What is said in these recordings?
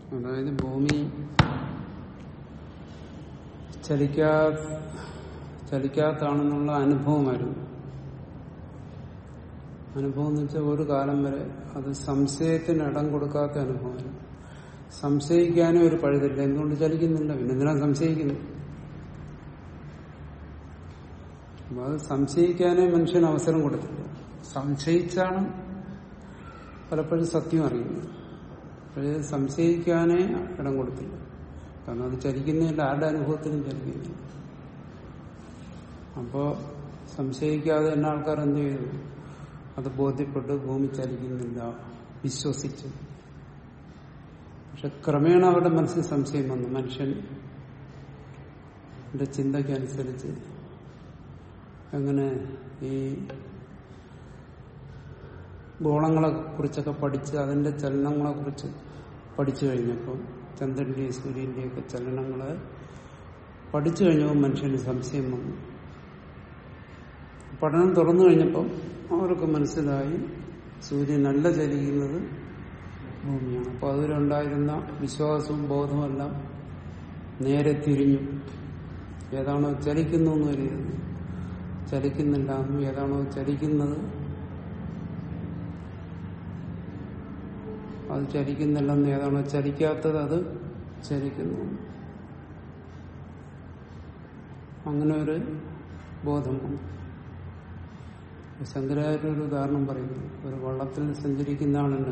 അതായത് ഭൂമി ചലിക്കാ ചലിക്കാത്താണെന്നുള്ള അനുഭവമായിരുന്നു അനുഭവം എന്ന് വെച്ചാൽ ഒരു കാലം വരെ അത് സംശയത്തിന് ഇടം കൊടുക്കാത്ത അനുഭവമായിരുന്നു സംശയിക്കാനും ഒരു പഴുതില്ല എന്തുകൊണ്ട് ചലിക്കുന്നില്ല പിന്നെ എന്തിനാ സംശയിക്കുന്നു അപ്പൊ അത് സംശയിക്കാനേ മനുഷ്യന് അവസരം കൊടുത്തില്ല സംശയിച്ചാണ് പലപ്പോഴും സത്യം അറിയുന്നത് പക്ഷേ സംശയിക്കാനേ ഇടം കൊടുത്തില്ല കാരണം അത് ചലിക്കുന്നില്ല ആരുടെ അനുഭവത്തിനും ചലിക്കുന്നില്ല അപ്പോ സംശയിക്കാതെ തന്നെ ആൾക്കാർ എന്ത് ചെയ്തു അത് ബോധ്യപ്പെട്ട് ഭൂമി ചലിക്കുന്നില്ല വിശ്വസിച്ചു പക്ഷെ ക്രമേണ അവരുടെ മനസ്സിൽ സംശയം വന്നു മനുഷ്യൻ ചിന്തയ്ക്കനുസരിച്ച് എങ്ങനെ ഈ ഗോളങ്ങളെ കുറിച്ചൊക്കെ പഠിച്ച് അതിന്റെ ചലനങ്ങളെ കുറിച്ച് പഠിച്ചു കഴിഞ്ഞപ്പോൾ ചന്ദ്രന്റെയും സൂര്യന്റെയും ഒക്കെ ചലനങ്ങളെ പഠിച്ചു കഴിഞ്ഞപ്പോൾ മനുഷ്യന് സംശയം വന്നു പഠനം തുറന്നു കഴിഞ്ഞപ്പോൾ അവർക്ക് മനസ്സിലായി സൂര്യനല്ല ചലിക്കുന്നത് ഭൂമിയാണ് അപ്പോൾ അതിലുണ്ടായിരുന്ന വിശ്വാസവും ബോധവും എല്ലാം നേരെ തിരിഞ്ഞു ഏതാണോ ചലിക്കുന്നു എന്ന് കരുതുന്നത് ചലിക്കുന്നില്ല എന്നും ഏതാണോ ചലിക്കുന്നത് അത് ചലിക്കുന്നില്ലെന്ന് ഏതാണോ ചലിക്കാത്തത് അത് ചലിക്കുന്നു അങ്ങനെ ഒരു ബോധം വന്നു ശങ്കരാചാര്യ ഒരു ഉദാഹരണം പറയുന്നു ഒരു വള്ളത്തിൽ സഞ്ചരിക്കുന്ന ആളിന്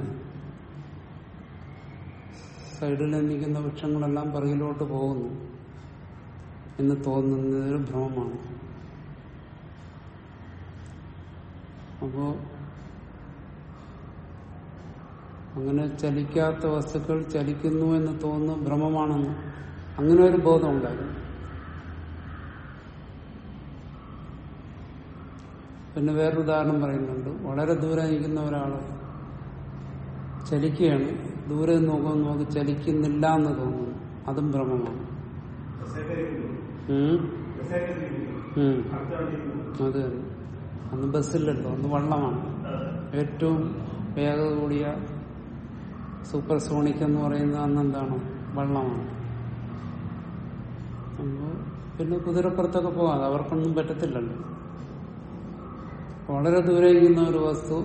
സൈഡിൽ നിൽക്കുന്ന വൃക്ഷങ്ങളെല്ലാം പുറകിലോട്ട് പോകുന്നു എന്ന് തോന്നുന്നത് ഒരു ഭ്രമമാണ് അപ്പോ അങ്ങനെ ചലിക്കാത്ത വസ്തുക്കൾ ചലിക്കുന്നു എന്ന് തോന്നുന്ന ഭ്രമമാണെന്ന് അങ്ങനെ ഒരു ബോധം ഉണ്ടായിരുന്നു പിന്നെ വേറൊരു ഉദാഹരണം പറയുന്നുണ്ട് വളരെ ദൂരെ നിൽക്കുന്ന ഒരാള് ചലിക്കുകയാണ് ദൂരെ നിന്ന് നോക്കുമ്പോൾ നമുക്ക് ചലിക്കുന്നില്ല എന്ന് തോന്നുന്നു അതും ഭ്രമമാണ് ഉം. ഉം. അത് തന്നെ അന്ന് ബസ്സില്ലല്ലോ അന്ന് വള്ളമാണ് ഏറ്റവും വേഗത കൂടിയ സൂപ്പർ സോണിക് എന്ന് പറയുന്നത് അന്ന് എന്താണ് വള്ളമാണ് അപ്പോ പിന്നെ കുതിരപ്പുറത്തൊക്കെ പോകാം അത് അവർക്കൊന്നും പറ്റത്തില്ലല്ലോ വളരെ ദൂരെ ഇരിക്കുന്ന ഒരു വസ്തു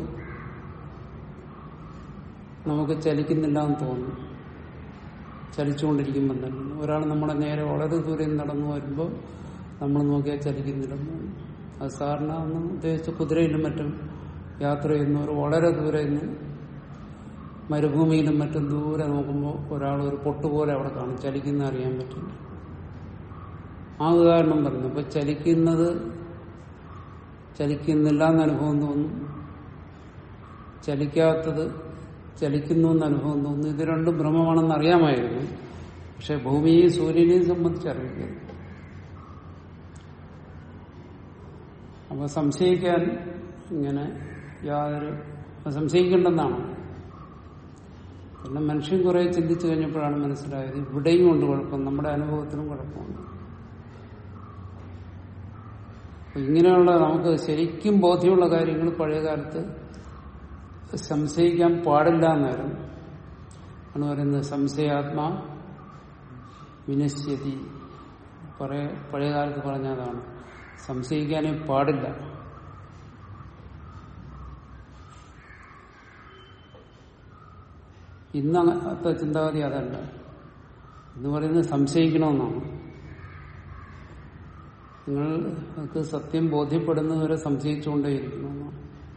നമുക്ക് ചലിക്കുന്നില്ല എന്ന് തോന്നും ചലിച്ചുകൊണ്ടിരിക്കുമ്പോൾ തന്നെ ഒരാൾ നമ്മുടെ നേരെ വളരെ ദൂരെ നടന്നു വരുമ്പോൾ നമ്മൾ നോക്കിയാൽ ചലിക്കുന്നില്ലെന്ന് തോന്നും അത് സാറിന് അന്ന് ഉദ്ദേശിച്ച കുതിരയിലും മറ്റും യാത്ര ചെയ്യുന്നവർ വളരെ ദൂരെ നിന്ന് മരുഭൂമിയിലും മറ്റും ദൂരെ നോക്കുമ്പോൾ ഒരാൾ ഒരു പൊട്ടുപോലെ അവിടെ കാണും ചലിക്കുന്ന അറിയാൻ പറ്റില്ല ആ ഉദാഹരണം പറഞ്ഞു അപ്പൊ ചലിക്കുന്നത് ചലിക്കുന്നില്ല എന്ന് അനുഭവം തോന്നും ചലിക്കാത്തത് ചലിക്കുന്നു എന്ന് അനുഭവം തോന്നുന്നു ഇത് രണ്ടും ഭ്രമമാണെന്ന് അറിയാമായിരുന്നു പക്ഷെ ഭൂമിയെയും സൂര്യനെയും സംബന്ധിച്ച് അറിയില്ല അപ്പൊ സംശയിക്കാൻ ഇങ്ങനെ യാതൊരു സംശയിക്കേണ്ടെന്നാണ് പിന്നെ മനുഷ്യൻ കുറെ ചിന്തിച്ചു കഴിഞ്ഞപ്പോഴാണ് മനസ്സിലായത് ഇവിടെയും ഉണ്ട് കുഴപ്പം നമ്മുടെ അനുഭവത്തിനും കുഴപ്പമുണ്ട് അപ്പൊ ഇങ്ങനെയുള്ള നമുക്ക് ശരിക്കും ബോധ്യമുള്ള കാര്യങ്ങൾ പഴയ കാലത്ത് സംശയിക്കാൻ പാടില്ല എന്നായിരുന്നു ആണ് പറയുന്നത് സംശയാത്മാ വിനശ്യതി കുറെ പഴയ കാലത്ത് പറഞ്ഞതാണ് സംശയിക്കാനേ പാടില്ല ഇന്ന് അങ്ങനത്തെ ചിന്താഗതി അതല്ല എന്ന് പറയുന്നത് സംശയിക്കണമെന്നാണ് നിങ്ങൾക്ക് സത്യം ബോധ്യപ്പെടുന്നതുവരെ സംശയിച്ചുകൊണ്ടേയിരിക്കണമെന്നാണ്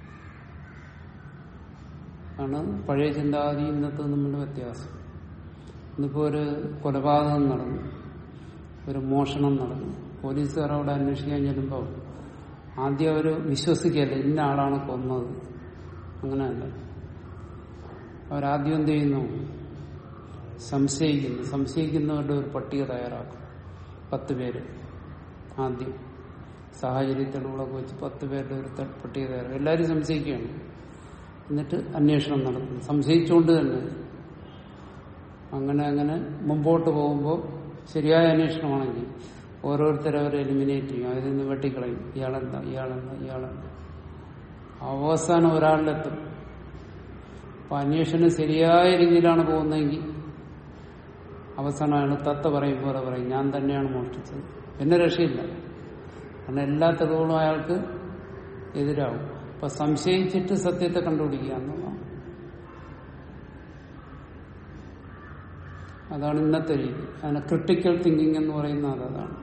ആണ് പഴയ ചിന്താഗതി ഇന്നത്തെ തമ്മിലുള്ള വ്യത്യാസം ഇന്നിപ്പോ ഒരു കൊലപാതകം നടന്നു ഒരു മോഷണം നടന്നു പോലീസുകാർ അവിടെ അന്വേഷിക്കാൻ ചെല്ലുമ്പോൾ ആദ്യം അവർ വിശ്വസിക്കല്ല ഇന്ന ആളാണ് കൊന്നത് അങ്ങനെയല്ല അവരാദ്യം എന്ത് ചെയ്യുന്നു സംശയിക്കുന്നു സംശയിക്കുന്നവരുടെ ഒരു പട്ടിക തയ്യാറാക്കും പത്ത് പേര് ആദ്യം സാഹചര്യ തെളിവുകളൊക്കെ വെച്ച് പത്ത് പേരുടെ ഒരു ത- പട്ടിക തയ്യാറാക്കും എല്ലാവരും സംശയിക്കുകയാണ് എന്നിട്ട് അന്വേഷണം നടത്തുന്നു സംശയിച്ചുകൊണ്ട് തന്നെ അങ്ങനെ അങ്ങനെ മുമ്പോട്ട് പോകുമ്പോൾ ശരിയായ അന്വേഷണമാണെങ്കിൽ ഓരോരുത്തരെ അവരെ എലിമിനേറ്റ് ചെയ്യും അതിൽ നിന്ന് വെട്ടിക്കളയും ഇയാളെന്താ ഇയാളെന്താ ഇയാളെന്താ അവസാനം ഒരാളിലെത്തും അപ്പൊ അന്വേഷണം ശരിയായ രീതിയിലാണ് പോകുന്നതെങ്കിൽ അവസാനം അയാൾ തത്ത പറയും പോലെ പറയും ഞാൻ തന്നെയാണ് മോഷ്ടിച്ചത് എന്നെ രക്ഷയില്ല കാരണം എല്ലാ തെളിവുകളും അയാൾക്ക് എതിരാവും അപ്പൊ സംശയിച്ചിട്ട് സത്യത്തെ കണ്ടുപിടിക്കുക എന്നുള്ളതാണ് അതാണ് ഇന്നത്തെ രീതി അതിനെ ക്രിട്ടിക്കൽ തിങ്കിങ് എന്ന് പറയുന്നത് അതാണ്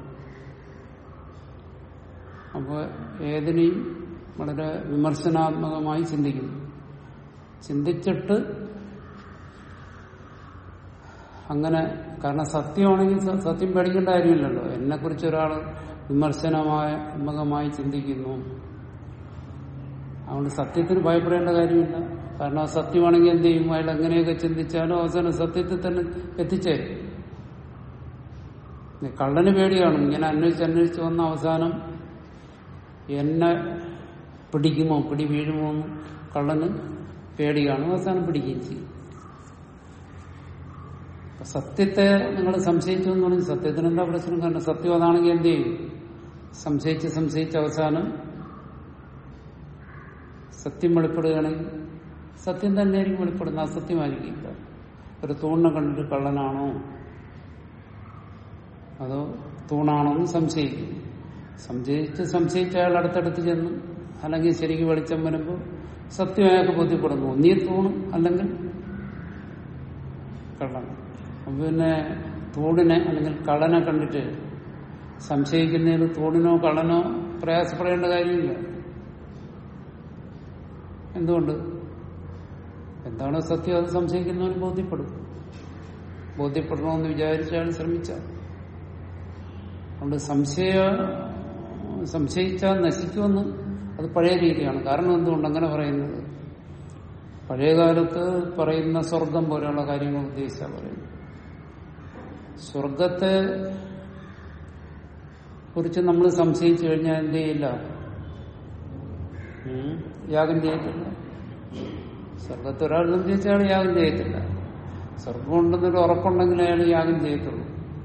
അപ്പോൾ ഏതിനെയും വളരെ വിമർശനാത്മകമായി ചിന്തിക്കുന്നു ചിന്തിച്ചിട്ട് അങ്ങനെ കാരണം സത്യമാണെങ്കിൽ സ- സത്യം പേടിക്കേണ്ട കാര്യമില്ലല്ലോ എന്നെ കുറിച്ച് ഒരാൾ വിമർശനമാത്മകമായി ചിന്തിക്കുന്നു അതുകൊണ്ട് സത്യത്തിന് ഭയപ്പെടേണ്ട കാര്യമില്ല കാരണം അത് സത്യമാണെങ്കിൽ എന്ത് ചെയ്യും അയാൾ എങ്ങനെയൊക്കെ ചിന്തിച്ചാലും അവസാനം സത്യത്തിൽ തന്നെ എത്തിച്ചേരും ഇനി കള്ളന് പേടിയാണ് ഇങ്ങനെ അന്വേഷിച്ച് അന്വേഷിച്ച് വന്ന അവസാനം എന്നെ പിടിക്കുമോ പിടി വീഴുമോ എന്ന് കള്ളന് പേടിയാണ് അവസാനം പിടിക്കുകയും ചെയ്യും അപ്പൊ സത്യത്തെ നിങ്ങൾ സംശയിച്ചു എന്ന് പറഞ്ഞാൽ സത്യത്തിന് എന്താ പ്രശ്നം കാരണം സത്യം അതാണെങ്കിൽ എന്ത് ചെയ്യും സംശയിച്ച് സംശയിച്ച് അവസാനം സത്യം വെളിപ്പെടുകയാണെങ്കിൽ സത്യം തന്നെയായിരിക്കും വെളിപ്പെടുന്നത് അസത്യമായിരിക്കില്ല ഒരു തൂണിനെ കണ്ടിട്ട് കള്ളനാണോ അതോ തൂണാണോ എന്ന് സംശയിക്കും സംശയിച്ച് സംശയിച്ച് അയാൾ അടുത്തടുത്ത് ചെന്ന് അല്ലെങ്കിൽ ശരിക്കും വെളിച്ചം വരുമ്പോൾ സത്യം അയാൾക്ക് ബോധ്യപ്പെടുന്നു ഒന്നീ തൂണ് അല്ലെങ്കിൽ കള്ളൻ അപ്പൊ പിന്നെ തൂണിനെ അല്ലെങ്കിൽ കള്ളനെ കണ്ടിട്ട് സംശയിക്കുന്നതിന് തൂണിനോ കള്ളനോ പ്രയാസപ്പെടേണ്ട കാര്യമില്ല എന്തുകൊണ്ട് എന്താണോ സത്യം അത് സംശയിക്കുന്നവന് ബോധ്യപ്പെടും ബോധ്യപ്പെടണമെന്ന് വിചാരിച്ചാൽ ശ്രമിച്ചാൽ അതുകൊണ്ട് സംശയ സംശയിച്ചാൽ നശിക്കുമെന്ന് അത് പഴയ രീതിയാണ് കാരണം എന്തുകൊണ്ട് അങ്ങനെ പറയുന്നത് പഴയ കാലത്ത് പറയുന്ന സ്വർഗം പോലെയുള്ള കാര്യങ്ങൾ ഉദ്ദേശിച്ചാണ് പറയുന്നത് സ്വർഗത്തെ കുറിച്ച് നമ്മൾ സംശയിച്ചു കഴിഞ്ഞാൽ എന്ത് ചെയ്യില്ല ഉം, യാഗം ചെയ്യത്തില്ല സ്വർഗത്തെ ഒരാൾ സംശയിച്ചാൽ യാഗം ചെയ്യത്തില്ല സ്വർഗം ഉണ്ടെന്നൊരു ഉറപ്പുണ്ടെങ്കിൽ അയാൾ യാഗം ചെയ്യത്തുള്ളൂ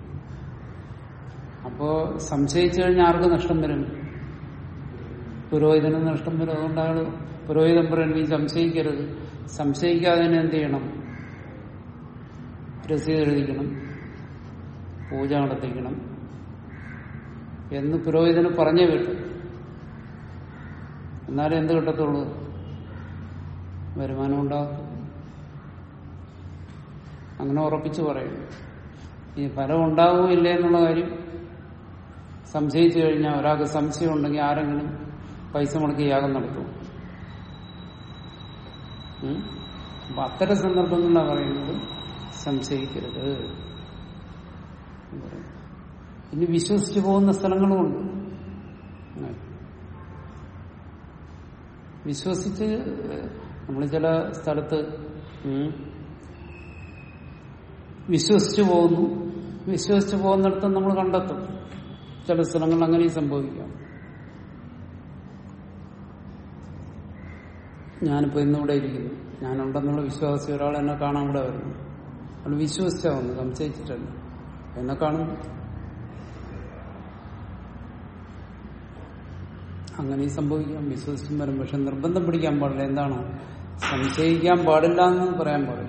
അപ്പോ സംശയിച്ചു കഴിഞ്ഞാൽ ആർക്ക് നഷ്ടം വരും പുരോഹിതന് നഷ്ടം വരും അതുകൊണ്ട് അയാൾ പുരോഹിതൻ പറയുന്നത് നീ സംശയിക്കരുത് സംശയിക്കാതെ തന്നെ എന്ത് ചെയ്യണം രസീത് എഴുതിക്കണം പൂജ നടത്തിക്കണം എന്ന് പുരോഹിതന് പറഞ്ഞേ പറ്റും എന്നാലേ എന്ത് കിട്ടത്തുള്ളൂ വരുമാനം ഉണ്ടാകും അങ്ങനെ ഉറപ്പിച്ചു പറയും ഈ ഫലം ഉണ്ടാവുമോ ഇല്ലേ എന്നുള്ള കാര്യം സംശയിച്ചു കഴിഞ്ഞാൽ ഒരാൾക്ക് സംശയം ഉണ്ടെങ്കിൽ ആരെങ്കിലും പൈസ മുടക്കി യാഗം നടത്തും ഉം? അപ്പൊ അത്തരം സന്ദർഭങ്ങളിലാണ് പറയുന്നത് സംശയിക്കരുത് എന്ന് പറയും. ഇനി വിശ്വസിച്ചു പോകുന്ന സ്ഥലങ്ങളുമുണ്ട് അങ്ങനെ. വിശ്വസിച്ച് നമ്മൾ ചില സ്ഥലത്ത് ഉം, വിശ്വസിച്ചു പോകുന്നു വിശ്വസിച്ചു പോകുന്നിടത്ത് നമ്മൾ കണ്ടെത്തും ചില സ്ഥലങ്ങളിൽ അങ്ങനെയും സംഭവിക്കാം ഞാനിപ്പോ ഇന്നിവിടെ ഇരിക്കുന്നു ഞാനുണ്ടെന്നുള്ള വിശ്വാസി ഒരാൾ എന്നെ കാണാൻ ഇവിടെ വരുന്നു അയാൾ വിശ്വസിച്ചാ വന്നു സംശയിച്ചിട്ടല്ല എന്നെ കാണും അങ്ങനെയും സംഭവിക്കാം വിശ്വസിച്ചും വരും പക്ഷെ നിർബന്ധം പിടിക്കാൻ പാടില്ല എന്താണ് സംശയിക്കാൻ പാടില്ല എന്ന് പറയാൻ പാടില്ല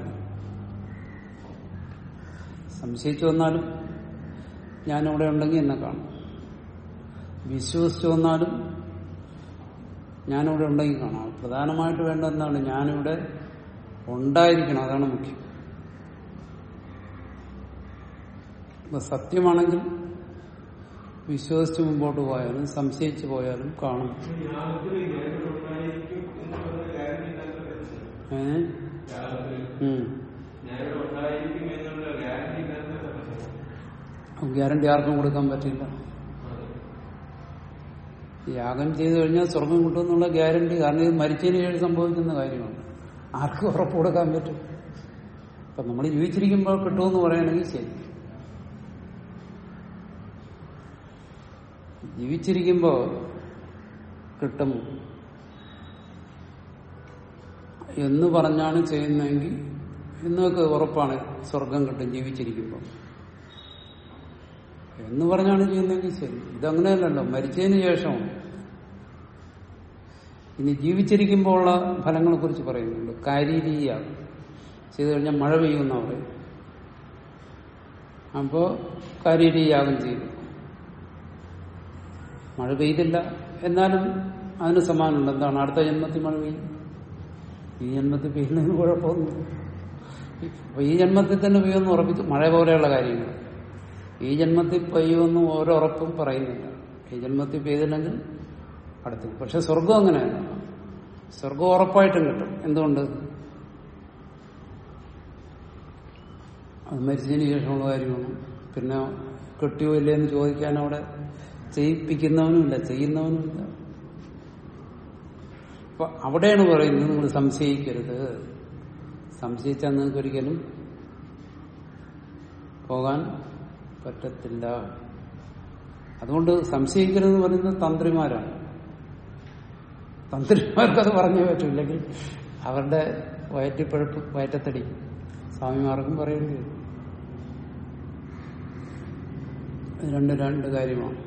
സംശയിച്ചു വന്നാലും ഞാനിവിടെ ഉണ്ടെങ്കിൽ എന്നെ കാണും വിശ്വസിച്ചു വന്നാലും ഞാനിവിടെ ഉണ്ടെങ്കിൽ കാണാം പ്രധാനമായിട്ട് വേണ്ട എന്താണ് ഞാനിവിടെ ഉണ്ടായിരിക്കണം അതാണ് മുഖ്യം ഇപ്പൊ സത്യമാണെങ്കിൽ വിശ്വസിച്ച് മുമ്പോട്ട് പോയാലും സംശയിച്ചു പോയാലും കാണും ഏ ഉം. ഗ്യാരണ്ടി ആർക്കും കൊടുക്കാൻ പറ്റില്ല യാഗം ചെയ്തു കഴിഞ്ഞാൽ സ്വർഗം കിട്ടുമെന്നുള്ള ഗ്യാരണ്ടി കാരണം ഇത് മരിച്ചതിന് ശേഷം സംഭവിക്കുന്ന കാര്യമാണ് ആർക്കും ഉറപ്പ് കൊടുക്കാൻ പറ്റും അപ്പൊ നമ്മൾ ജീവിച്ചിരിക്കുമ്പോൾ കിട്ടുമെന്ന് പറയുകയാണെങ്കിൽ ശരി ജീവിച്ചിരിക്കുമ്പോ കിട്ടും എന്ന് പറഞ്ഞാണ് ചെയ്യുന്നതെങ്കിൽ എന്നൊക്കെ ഉറപ്പാണ് സ്വർഗം കിട്ടും ജീവിച്ചിരിക്കുമ്പോൾ എന്ന് പറഞ്ഞാണ് ചെയ്യുന്നതെങ്കിൽ ശരി ഇതങ്ങനെയല്ലല്ലോ മരിച്ചതിന് ശേഷം ഇനി ജീവിച്ചിരിക്കുമ്പോൾ ഉള്ള ഫലങ്ങളെ കുറിച്ച് പറയുന്നുണ്ട് കാരീരീയാണ് ചെയ്തു കഴിഞ്ഞാൽ മഴ പെയ്യുമെന്നാ പറയും അപ്പോ കാര്യം യാഗം ചെയ്തു മഴ പെയ്തില്ല എന്നാലും അതിന് സമാനമുണ്ട് എന്താണ് അടുത്ത ജന്മത്തിൽ മഴ പെയ്യും ഈ ജന്മത്തിൽ പെയ്യുന്നതിന് കുഴപ്പമൊന്നുമില്ല അപ്പൊ ഈ ജന്മത്തിൽ തന്നെ പെയ്യുമെന്ന് ഉറപ്പിച്ച് മഴ പോലെയുള്ള കാര്യങ്ങൾ ഈ ജന്മത്തിൽ പെയ്യുമെന്ന് ഓരോ ഉറപ്പും പറയുന്നില്ല ഈ ജന്മത്തിൽ പെയ്തില്ലെങ്കിൽ അടുത്ത് പക്ഷെ സ്വർഗം അങ്ങനെയല്ല സ്വർഗം ഉറപ്പായിട്ടും കിട്ടും എന്തുകൊണ്ട് അത് മരിച്ചതിന് ശേഷമുള്ള കാര്യമാണ് പിന്നെ കിട്ടിയോ ഇല്ലേ എന്ന് ചോദിക്കാൻ അവിടെ ചെയ്യിപ്പിക്കുന്നവനുമില്ല ചെയ്യുന്നവനുമില്ല അപ്പൊ അവിടെയാണ് പറയുന്നത് നിങ്ങൾ സംശയിക്കരുത് സംശയിച്ചാൽ നിങ്ങൾക്ക് ഒരിക്കലും പോകാൻ പറ്റത്തില്ല അതുകൊണ്ട് സംശയിക്കരുതെന്ന് പറയുന്നത് തന്ത്രിമാരാണ് തന്ത്രിമാർക്ക് അത് പറഞ്ഞു പറ്റില്ലെങ്കിൽ അവരുടെ വയറ്റിപ്പഴപ്പ് വയറ്റത്തടി സ്വാമിമാർക്കും പറയേണ്ടി വരും ഇത് രണ്ട് രണ്ട് കാര്യമാണ്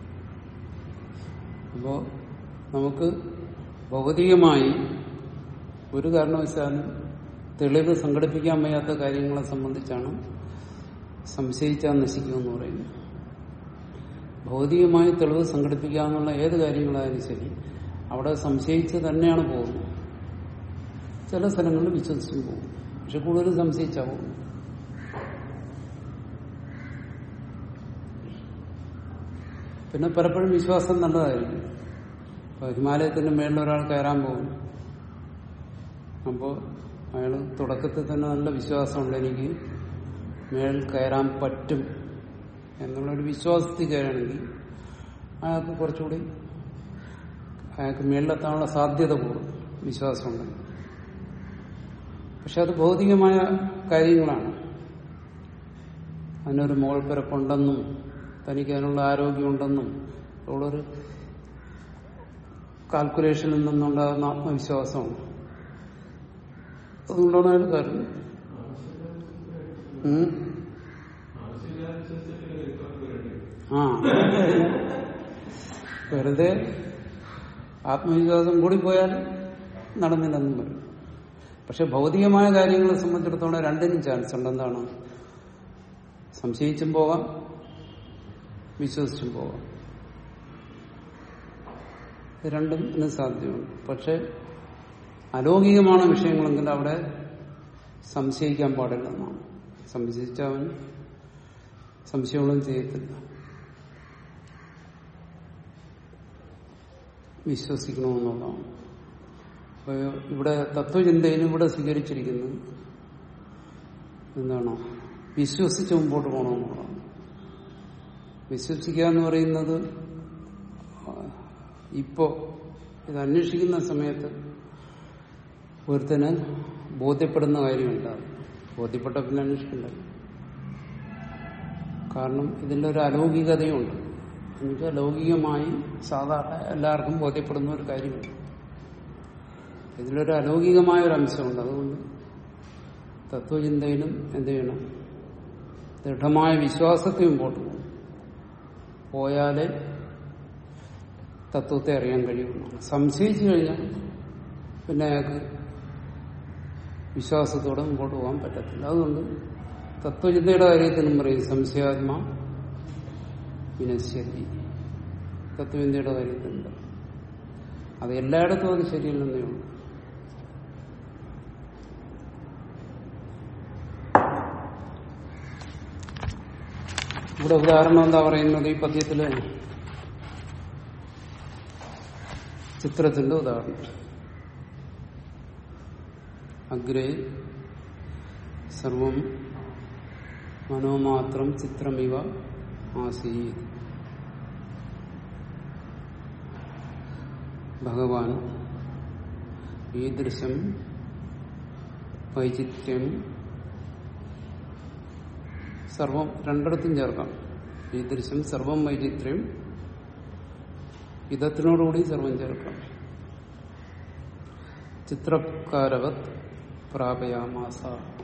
അപ്പോ നമുക്ക് ഭൗതികമായി ഒരു കാരണവശാലും തെളിവ് സംഘടിപ്പിക്കാൻ വയ്യാത്ത കാര്യങ്ങളെ സംബന്ധിച്ചാണ് സംശയിച്ചാൽ നശിക്കുമെന്ന് പറയുന്നത് ഭൗതികമായി തെളിവ് സംഘടിപ്പിക്കാവുന്ന ഏത് കാര്യങ്ങളായാലും ശരി അവിടെ സംശയിച്ച് തന്നെയാണ് പോകുന്നത് ചില സ്ഥലങ്ങളിൽ വിശ്വസിച്ചും പോകും പക്ഷെ കൂടുതൽ സംശയിച്ചാ പോകും പിന്നെ പലപ്പോഴും വിശ്വാസം നല്ലതായിരിക്കും ഇപ്പൊ ഹിമാലയത്തിന്റെ മേളിൽ ഒരാൾ കയറാൻ പോകും അപ്പോൾ അയാൾ തുടക്കത്തിൽ തന്നെ നല്ല വിശ്വാസമുണ്ട് എനിക്ക് മേളിൽ കയറാൻ പറ്റും എന്നുള്ളൊരു വിശ്വാസത്തിൽ കയറണമെങ്കിൽ അയാൾക്ക് കുറച്ചുകൂടി അയാൾക്ക് മേളിലെത്താനുള്ള സാധ്യത കൂടും വിശ്വാസമുണ്ടെങ്കിൽ പക്ഷെ അത് ഭൗതികമായ കാര്യങ്ങളാണ് അതിനൊരു മോൾപ്പിറപ്പുണ്ടെന്നും തനിക്ക് അതിനുള്ള ആരോഗ്യമുണ്ടെന്നും ഉള്ളൊരു കാൽക്കുലേഷനിൽ നിന്നുണ്ടാകുന്ന ആത്മവിശ്വാസമാണ് അതുകൊണ്ടാണ് അയാൾ കാരണം ഉം. ആ വെറുതെ ആത്മവിശ്വാസം കൂടി പോയാൽ നടന്നില്ലെന്നും വരും പക്ഷെ ഭൗതികമായ കാര്യങ്ങളെ സംബന്ധിച്ചിടത്തോളം രണ്ടിനും ചാൻസ് ഉണ്ട് എന്താണ് സംശയിച്ചും പോകാം വിശ്വസിച്ചും പോകാം ഇത് രണ്ടും ഇതിന് സാധ്യതയുണ്ട് പക്ഷെ അലൗകികമാണ് വിഷയങ്ങളെങ്കിൽ അവിടെ സംശയിക്കാൻ പാടില്ലെന്നാണ് സംശയിച്ചവൻ സംശയങ്ങളൊന്നും ചെയ്യത്തില്ല വിശ്വസിക്കണമെന്നുള്ളതാണ് അപ്പൊ ഇവിടെ തത്വചിന്തയിൽ ഇവിടെ സ്വീകരിച്ചിരിക്കുന്നത് എന്താണ് വിശ്വസിച്ച് മുമ്പോട്ട് പോകണമെന്നുള്ളതാണ് വിശ്വസിക്കുക എന്ന് പറയുന്നത് ഇപ്പോ ഇത് അന്വേഷിക്കുന്ന സമയത്ത് ഒരുത്തന് ബോധ്യപ്പെടുന്ന കാര്യമല്ല ബോധ്യപ്പെട്ട പിന്നെ അന്വേഷിക്കണ്ട കാരണം ഇതിൻ്റെ ഒരു അലൗകികതയുണ്ട് എന്നുവെച്ചാൽ ലൗകികമായി സാധാരണ എല്ലാവർക്കും ബോധ്യപ്പെടുന്ന ഒരു കാര്യമുണ്ട് ഇതിലൊരു അലൗകികമായ ഒരു അംശമുണ്ട് അതുകൊണ്ട് തത്വചിന്തയിലും എന്ത് ചെയ്യണം ദൃഢമായ വിശ്വാസത്തെ മുമ്പോട്ട് പോകും പോയാലേ തത്വത്തെ അറിയാൻ കഴിയുള്ളൂ സംശയിച്ചു കഴിഞ്ഞാൽ പിന്നെ അയാൾക്ക് വിശ്വാസത്തോടെ മുമ്പോട്ട് പോകാൻ പറ്റത്തില്ല അതുകൊണ്ട് തത്വചിന്തയുടെ കാര്യത്തിലും പറയും സംശയാത്മ വിനശ്യതി തത്വചിന്തയുടെ കാര്യത്തിലുണ്ട് അത് എല്ലായിടത്തും അത് ശരിയല്ലെന്നേ ഉള്ളൂ ഇവിടെ ഉദാഹരണം എന്താ പറയുന്നത് ഈ പദ്യത്തില് ചിത്രത്തിന്റെ ഉദാഹരണം അഗ്രേ സർവം മനോമാത്രം ചിത്രമിവ ആസീ ഭഗവാൻ ഈദൃശം വൈചിത്യം സർവം രണ്ടിടത്തും ചേർക്കാം ഈദൃശം സർവം വൈചിത്ര്യം ഇതത്തിനോടുകൂടി സർവം ചേർക്കാം ചിത്രകാരവത് പ്രാപയാമാസ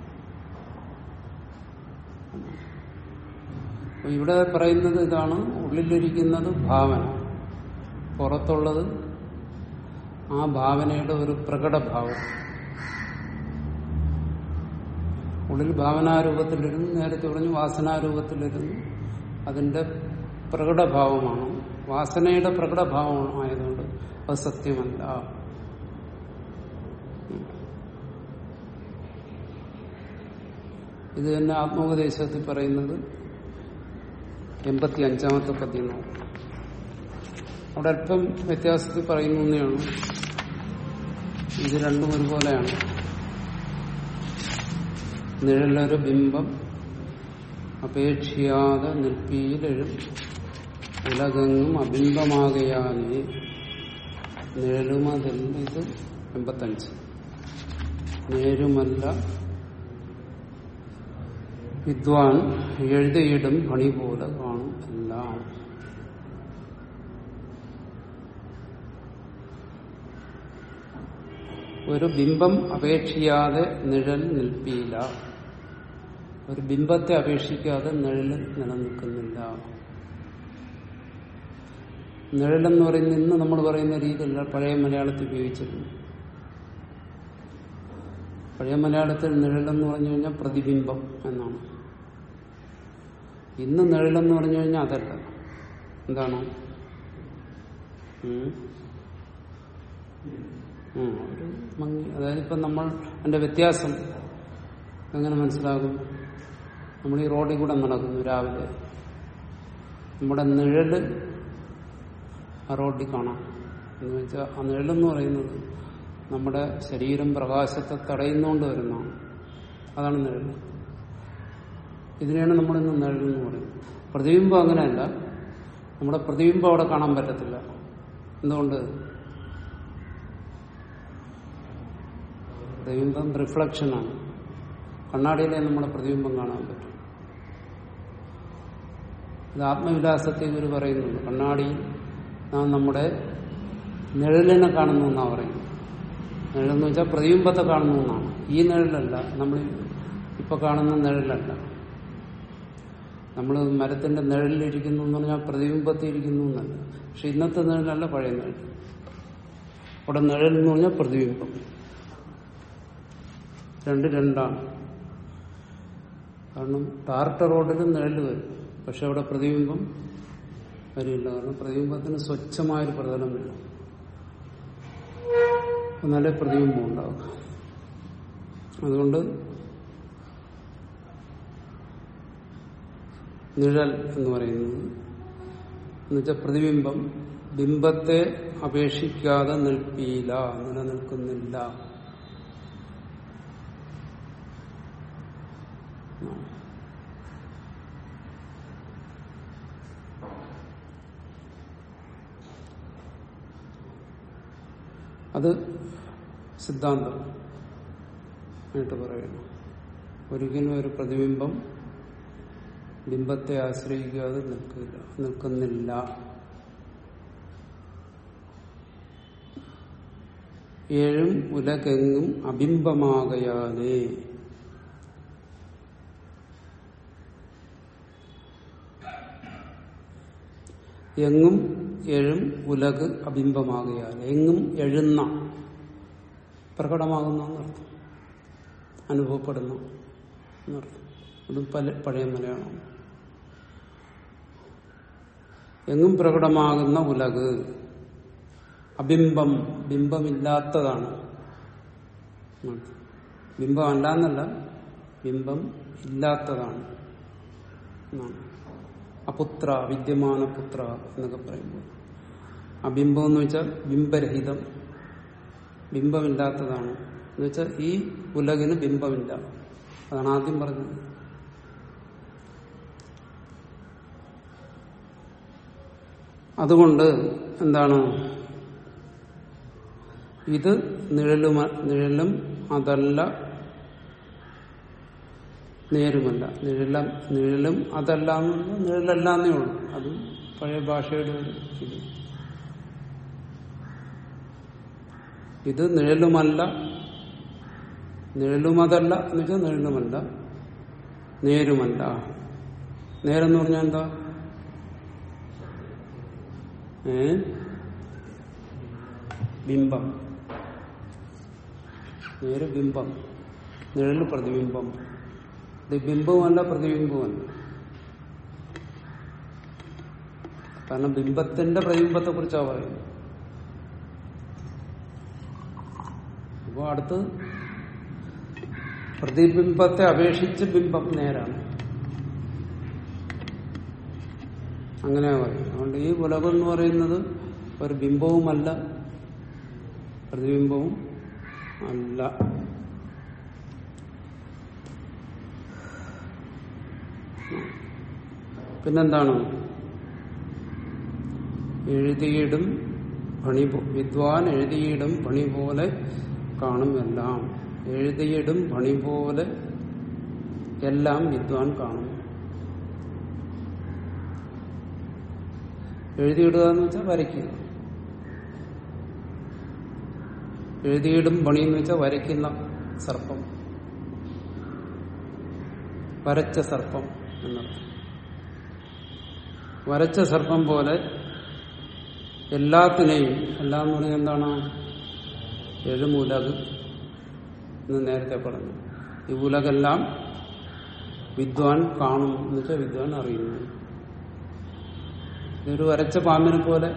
അപ്പൊ ഇവിടെ പറയുന്നത് ഇതാണ് ഉള്ളിലിരിക്കുന്നത് ഭാവന പുറത്തുള്ളത് ആ ഭാവനയുടെ ഒരു പ്രകടഭാവം ഉള്ളിൽ ഭാവനാരൂപത്തിലിരുന്നു നേരത്തെ പറഞ്ഞു വാസനാരൂപത്തിലിരുന്നു അതിന്റെ പ്രകടഭാവമാണ് വാസനയുടെ പ്രകടഭാവമായതുകൊണ്ട് അത് സത്യമല്ല ഇത് തന്നെ ആത്മോപദേശത്തിൽ പറയുന്നത് എൺപത്തി അഞ്ചാമത്തെ പദ്യം നോക്കും അവിടെ അല്പം വ്യത്യാസത്തിൽ പറയുന്നു എന്നേയുള്ളൂ ഇത് രണ്ടും ഒരുപോലെയാണ് നിഴലൊരു ബിംബം അപേക്ഷിയാതെ നിൽപ്പിയിലെഴും ഉലകങ്ങും അബിംബമാകയാനേ നിഴലുമതിൽ ഇത് എൺപത്തഞ്ച് നേരുമല്ല വിദ്വാൻ എഴുതിയിടും പണി പോലെ കാണും എല്ലാം ഒരു ബിംബം അപേക്ഷിയാതെ നിഴൽ നിൽപ്പിയില്ല ഒരു ബിംബത്തെ അപേക്ഷിക്കാതെ നിഴൽ നിലനിൽക്കുന്നില്ല നിഴലെന്ന് പറയുന്ന ഇന്ന് നമ്മൾ പറയുന്ന രീതിയല്ല പഴയ മലയാളത്തിൽ ഉപയോഗിച്ചിരുന്നു പഴയ മലയാളത്തിൽ നിഴലെന്ന് പറഞ്ഞു കഴിഞ്ഞാൽ പ്രതിബിംബം എന്നാണ് ഇന്ന് നിഴലെന്ന് പറഞ്ഞു കഴിഞ്ഞാൽ അതല്ല എന്താണ് ഉം? ഉം, ഒരു മങ്ങി അതായത് ഇപ്പം നമ്മൾ അതിന്റെ വ്യത്യാസം എങ്ങനെ മനസ്സിലാകും നമ്മൾ ഈ റോഡിൽ കൂടെ നടക്കുന്നു രാവിലെ നമ്മുടെ നിഴല് ആ റോഡിൽ കാണാം എന്ന് വെച്ചാൽ ആ നിഴലെന്ന് പറയുന്നത് നമ്മുടെ ശരീരം പ്രകാശത്തെ തടയുന്നുകൊണ്ട് വരുന്നതാണ് അതാണ് നിഴൽ ഇതിനെയാണ് നമ്മളിന്ന് നിഴൽ എന്ന് പറയുന്നത് പ്രതിബിംബം അങ്ങനെയല്ല നമ്മുടെ പ്രതിബിംബം അവിടെ കാണാൻ പറ്റത്തില്ല എന്തുകൊണ്ട് പ്രതിബിംബം റിഫ്ലക്ഷനാണ് കണ്ണാടിയിലെ നമ്മുടെ പ്രതിബിംബം കാണാൻ പറ്റും ഇത് ആത്മവിലാസത്തെ ഇവർ പറയുന്നുണ്ട് കണ്ണാടിയിൽ നാം നമ്മുടെ നിഴലിനെ കാണുന്നു എന്നാണ് പറയുന്നത് നിഴലെന്ന് വെച്ചാൽ പ്രതിബിംബത്തെ കാണുന്നു എന്നാണ് ഈ നിഴലല്ല നമ്മൾ ഇപ്പൊ കാണുന്ന നിഴലല്ല നമ്മൾ മരത്തിന്റെ നിഴലിലിരിക്കുന്നു എന്ന് പറഞ്ഞാൽ പ്രതിബിംബത്തിൽ ഇരിക്കുന്നു എന്നല്ല പക്ഷെ ഇന്നത്തെ നിഴലല്ല പഴയ നിഴൽ അവിടെ നിഴൽ എന്ന് പറഞ്ഞാൽ പ്രതിബിംബം രണ്ട് രണ്ടാണ് കാരണം ടാർട്ട റോഡിൽ നിഴൽ വരും പക്ഷെ അവിടെ പ്രതിബിംബം വരില്ല കാരണം പ്രതിബിംബത്തിന് സ്വച്ഛമായൊരു പ്രതലം വരും എന്നാലേ പ്രതിബിംബം ഉണ്ടാവും അതുകൊണ്ട് നിഴൽ എന്ന് പറയുന്നത് എന്നുവെച്ചാൽ പ്രതിബിംബം ബിംബത്തെ അപേക്ഷിക്കാതെ നിൽപ്പിയില്ല നിലനിൽക്കുന്നില്ല അത് സിദ്ധാന്തം ആയിട്ട് പറയുന്നു ഒരിക്കലും ഒരു പ്രതിബിംബം ബിംബത്തെ ആശ്രയിക്കാതെ നിൽക്കില്ല നിൽക്കുന്നില്ല ഏഴും ഉലകെങ്ങും അബിംബമാകയാലേ എങ്ങും എഴും ഉലക് അബിംബമാകയാൽ എങ്ങും എഴുന്ന പ്രകടമാകുന്ന എന്നർത്ഥം അനുഭവപ്പെടുന്നു എന്നർത്ഥം അതും പല പഴയ മലയാളം എങ്ങും പ്രകടമാകുന്ന ഉലക് അബിംബം ബിംബമില്ലാത്തതാണ് എന്നർത്ഥം. ബിംബം അല്ലാന്നല്ല ബിംബം ഇല്ലാത്തതാണ് എന്നാണ് അപുത്ര വിദ്യമാന പുത്ര എന്നൊക്കെ പറയുമ്പോൾ ആ ബിംബം എന്ന് വെച്ചാൽ ബിംബരഹിതം ബിംബമില്ലാത്തതാണ് എന്ന് വെച്ചാൽ ഈ ഉലകിന് ബിംബമില്ല അതാണ് ആദ്യം പറഞ്ഞത് അതുകൊണ്ട് എന്താണ് ഇത് നിഴലും നിഴലും അതല്ല നേരുമല്ല നിഴലം നിഴലും അതല്ല എന്നല്ല നിഴലല്ലാന്നേ ഉള്ളൂ അതും പഴയ ഭാഷയുടെ ഒരു ഇത് ഇത് നിഴലുമല്ല നിഴലുമതല്ല എന്ന് വെച്ചാൽ നിഴലുമല്ല നേരുമല്ല നേരെന്ന് പറഞ്ഞാൽ എന്താ ഏ ബിംബം നേര് ബിംബം നിഴല് പ്രതിബിംബം ഇത് ബിംബവുമല്ല പ്രതിബിംബവുമല്ല കാരണം ബിംബത്തിന്റെ പ്രതിബിംബത്തെ കുറിച്ചാണ് പറയുന്നത് അപ്പോൾ അടുത്ത് പ്രതിബിംബത്തെ അപേക്ഷിച്ച് ബിംബം നേരാണ് അങ്ങനെ പറയും അതുകൊണ്ട് ഈ ഉലകം എന്ന് പറയുന്നത് ഒരു ബിംബവുമല്ല പ്രതിബിംബവും അല്ല പിന്നെന്താണ് എഴുതിയിടും പണി പോ- വിദ്വാൻ എഴുതിയിടും പണി പോലെ കാണും എല്ലാം എഴുതിയിടും പണി പോലെ എല്ലാം വിദ്വാൻ കാണും എഴുതിയിടുക എന്ന് വെച്ചാൽ വരയ്ക്കുക എഴുതിയിടും പണി എന്ന് വെച്ചാൽ വരയ്ക്കുന്ന സർപ്പം വരച്ച സർപ്പം എന്നർത്ഥം വരച്ച സർപ്പം പോലെ എല്ലാത്തിനെയും എല്ലാം എന്ന് പറഞ്ഞാൽ എന്താണ് എഴുമുലക് എന്ന് നേരത്തെ പറഞ്ഞു ഈ ഉലകെല്ലാം വിദ്വാൻ കാണും എന്ന് വെച്ചാൽ വിദ്വാൻ അറിയുന്നു ഇതൊരു വരച്ച പാമ്പിനെ പോലെ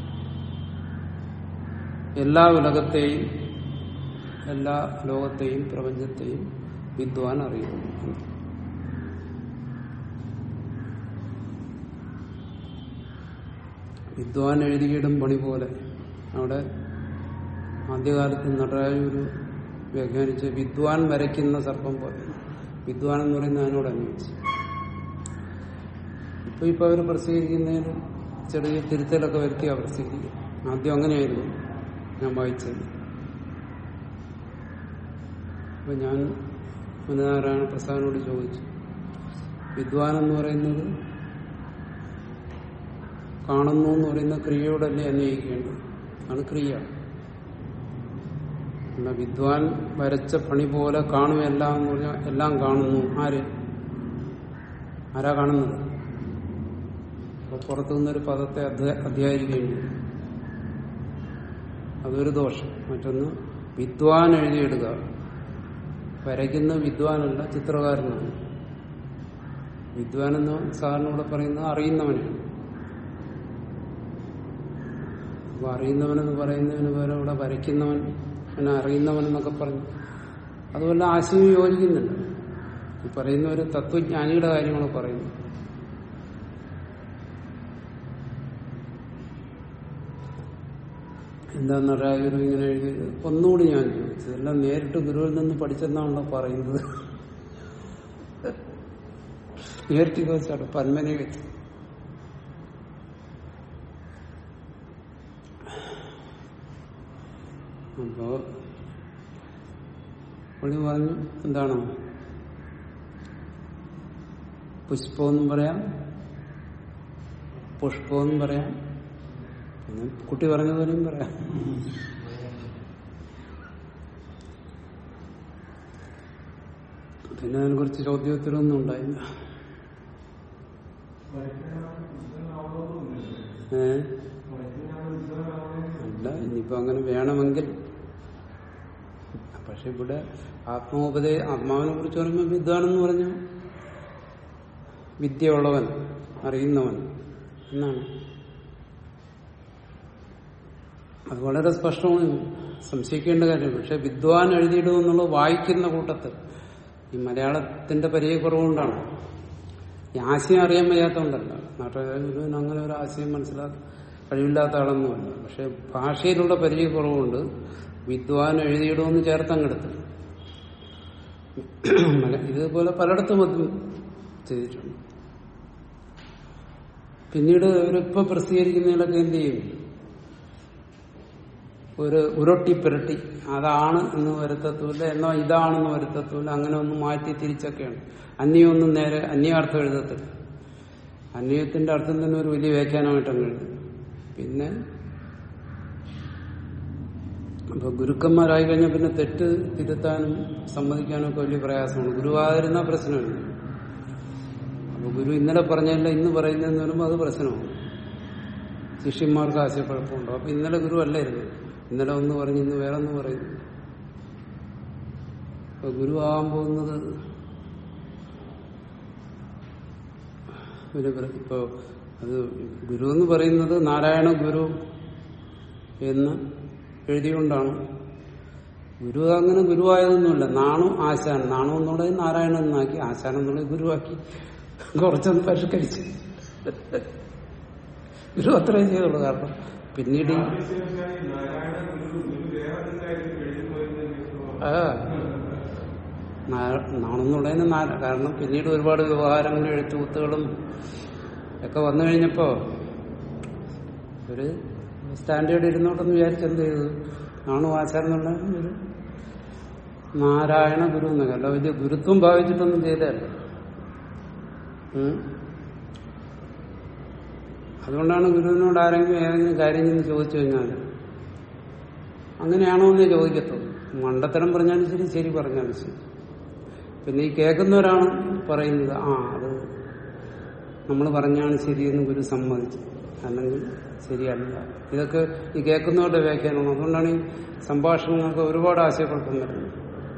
എല്ലാ ഉലകത്തെയും എല്ലാ ലോകത്തെയും പ്രപഞ്ചത്തെയും വിദ്വാൻ അറിയുന്നു വിദ്വാൻ എഴുതിയിടും പണി പോലെ അവിടെ ആദ്യകാലത്ത് നടരാജൂര് വ്യാഖ്യാനിച്ച് വിദ്വാൻ വരയ്ക്കുന്ന സർപ്പം പോലെ വിദ്വാൻ എന്ന് പറയുന്നത് അതിനോട് അന്വേഷിച്ചു ഇപ്പൊ ഇപ്പൊ അവർ പ്രസിദ്ധീകരിക്കുന്നതിന് ചെറിയ തിരുത്തലൊക്കെ വരുത്തി അവർ പ്രസിദ്ധീകരിക്കും ആദ്യം അങ്ങനെയായിരുന്നു ഞാൻ വായിച്ചത് അപ്പൊ ഞാൻ മുനനാരായണ പ്രസാദിനോട് ചോദിച്ചു വിദ്വാൻ എന്ന് പറയുന്നത് കാണുന്നു എന്ന് പറയുന്ന ക്രിയയോടല്ലേ അന്വയിക്കേണ്ടത് ആണ് ക്രിയ അല്ല വിദ്വാൻ വരച്ച പണി പോലെ കാണും എല്ലാം എന്ന് പറഞ്ഞാൽ എല്ലാം കാണുന്നു ആര് ആരാ കാണുന്നത് അപ്പൊ പുറത്തു നിന്നൊരു പദത്തെ അധ്യ- അധ്യായിരിക്കേണ്ടി വരും. അതൊരു ദോഷം മറ്റൊന്ന് വിദ്വാൻ എഴുതിയിടുക വരയ്ക്കുന്ന വിദ്വാനല്ല ചിത്രകാരനാണ് വിദ്വാൻ എന്ന് സാറിന് ഇവിടെ പറയുന്നത് അറിയുന്നവനാണ് അപ്പൊ അറിയുന്നവനെന്ന് പറയുന്നതിന് പകരം ഇവിടെ വരയ്ക്കുന്നവൻ പിന്നെ അറിയുന്നവൻ എന്നൊക്കെ പറഞ്ഞു അതുപോലെ ആശയം യോജിക്കുന്നില്ല ഈ പറയുന്ന ഒരു തത്വജ്ഞാനിയുടെ കാര്യമാണ് പറയുന്നത് എന്താന്ന് പറയാ ഇങ്ങനെ എഴുതിയത് ഒന്നുകൂടി ഞാൻ ചോദിച്ചു എല്ലാം നേരിട്ട് ഗുരുവിൽ നിന്ന് പഠിച്ചെന്നാണല്ലോ പറയുന്നത് നേരിട്ട് ചോദിച്ചാണ് പന്മനെ വെച്ച് അപ്പോ പുള്ളി പറഞ്ഞു എന്താണോ പുഷ്പമെന്നും പറയാം പുഷ്പമെന്നും പറയാം പിന്നെ കുട്ടി പറഞ്ഞതുപോലെയും പറയാം പിന്നെ അതിനെ കുറിച്ച് ചോദ്യോത്തരമൊന്നും ഉണ്ടായില്ല ഏ അല്ല ഇനിയിപ്പോ അങ്ങനെ വേണമെങ്കിൽ പക്ഷെ ഇവിടെ ആത്മോപദേ ആത്മാവിനെ കുറിച്ച് പറയുമ്പോൾ വിദ്വാനെന്ന് പറഞ്ഞു വിദ്യയുള്ളവൻ അറിയുന്നവൻ എന്നാണ് അത് വളരെ സ്പഷ്ടമാണ് സംശയിക്കേണ്ട കാര്യം പക്ഷെ വിദ്വാൻ എഴുതിയിടും എന്നുള്ളത് വായിക്കുന്ന കൂട്ടത്തിൽ ഈ മലയാളത്തിന്റെ പരിചയക്കുറവുകൊണ്ടാണ് ഈ ആശയം അറിയാൻ വയ്യാത്തതുകൊണ്ടല്ല നാട്ടുകാരൻ അങ്ങനെ ഒരു ആശയം മനസ്സിലാക്കാൻ കഴിവില്ലാത്ത ആളൊന്നുമല്ല പക്ഷെ ഭാഷയിലുള്ള പരിചയക്കുറവുകൊണ്ട് വിദ്വാൻ എഴുതിയിടുമെന്ന് ചേർത്തങ്ങെടുത്ത് ഇതുപോലെ പലയിടത്തും അത് ചെയ്തിട്ടുണ്ട് പിന്നീട് ഇവരിപ്പോ പ്രസിദ്ധീകരിക്കുന്നതിലൊക്കെ എന്ത് ചെയ്യും ഒരു ഉരുട്ടി പുരട്ടി അതാണ് എന്ന് വരുത്തത്തുമില്ല എന്നോ ഇതാണെന്ന് വരുത്തത്തുമില്ല അങ്ങനെ ഒന്ന് മാറ്റി തിരിച്ചൊക്കെയാണ് അന്യമൊന്നും നേരെ അന്യാർത്ഥം എഴുതത്തില്ല അന്യത്തിന്റെ അർത്ഥം തന്നെ ഒരു വലിയ വ്യാഖ്യാനമായിട്ട് അങ്ങ് എഴുതും പിന്നെ അപ്പൊ ഗുരുക്കന്മാരായി കഴിഞ്ഞാൽ പിന്നെ തെറ്റ് തിരുത്താനും സമ്മതിക്കാനും ഒക്കെ വലിയ പ്രയാസമാണ് ഗുരുവാതിരുന്ന പ്രശ്നമില്ല അപ്പൊ ഗുരു ഇന്നലെ പറഞ്ഞല്ല ഇന്ന് പറയുന്നതെന്ന് പറയുമ്പോൾ അത് പ്രശ്നമാണ് ശിഷ്യന്മാർക്ക് ആശയക്കുഴപ്പമുണ്ടോ അപ്പൊ ഇന്നലെ ഗുരു അല്ലായിരുന്നു ഇന്നലെ ഒന്ന് പറഞ്ഞു ഇന്ന് വേറെ ഒന്ന് പറയുന്നു അപ്പൊ ഗുരു ആവാൻ പോകുന്നത് ഒരു പ്ര- ഇപ്പോ അത് ഗുരു എന്ന് പറയുന്നത് നാരായണ ഗുരു എന്ന് എഴുതിയുകൊണ്ടാണ് ഗുരു അങ്ങനെ ഗുരുവായതൊന്നുമില്ല നാണു ആശാൻ നാണു എന്നുള്ളത് നാരായണൻ എന്നാക്കി ആശാൻ എന്നുള്ളത് ഗുരുവാക്കി കുറച്ചൊന്ന് പരിഷ്കരിച്ച് ഗുരു അത്രയും ചെയ്തുള്ളൂ കാരണം പിന്നീട് ഈ- ആ നാ- നാണെന്നുള്ളതിന് നാ- കാരണം പിന്നീട് ഒരുപാട് വ്യവഹാരങ്ങളും എഴുത്തുകുത്തുകളും ഒക്കെ വന്നു കഴിഞ്ഞപ്പോ ഒരു സ്റ്റാൻഡേർഡ് ഇരുന്നോട്ടെന്ന് വിചാരിച്ച് എന്ത് ചെയ്തു നാണു ആചാരെന്നുള്ള ഒരു നാരായണ ഗുരു എന്നൊക്കെ അല്ല വലിയ ഗുരുത്വം ഭാവിച്ചിട്ടൊന്നും ചെയ്തതല്ല ഉം. അതുകൊണ്ടാണ് ഗുരുവിനോട് ആരെങ്കിലും ഏതെങ്കിലും കാര്യം ചെന്ന് ചോദിച്ചു കഴിഞ്ഞാൽ അങ്ങനെയാണോ എന്നേ ചോദിക്കത്തുള്ളൂ മണ്ടത്തരം പറഞ്ഞാലും ശരി ശരി പറഞ്ഞാലും ശരി പിന്നെ ഈ കേൾക്കുന്നവരാണ് പറയുന്നത് ആ അത് നമ്മൾ പറഞ്ഞാണ് ശരിയെന്ന് ഗുരു സമ്മതിച്ചു അല്ലെങ്കിൽ ശരിയല്ല ഇതൊക്കെ ഈ കേൾക്കുന്നവരുടെ വ്യാഖ്യാനമാണ് അതുകൊണ്ടാണ് ഈ സംഭാഷണങ്ങൾക്ക് ഒരുപാട് ആശയക്കുഴപ്പം വരുന്നത്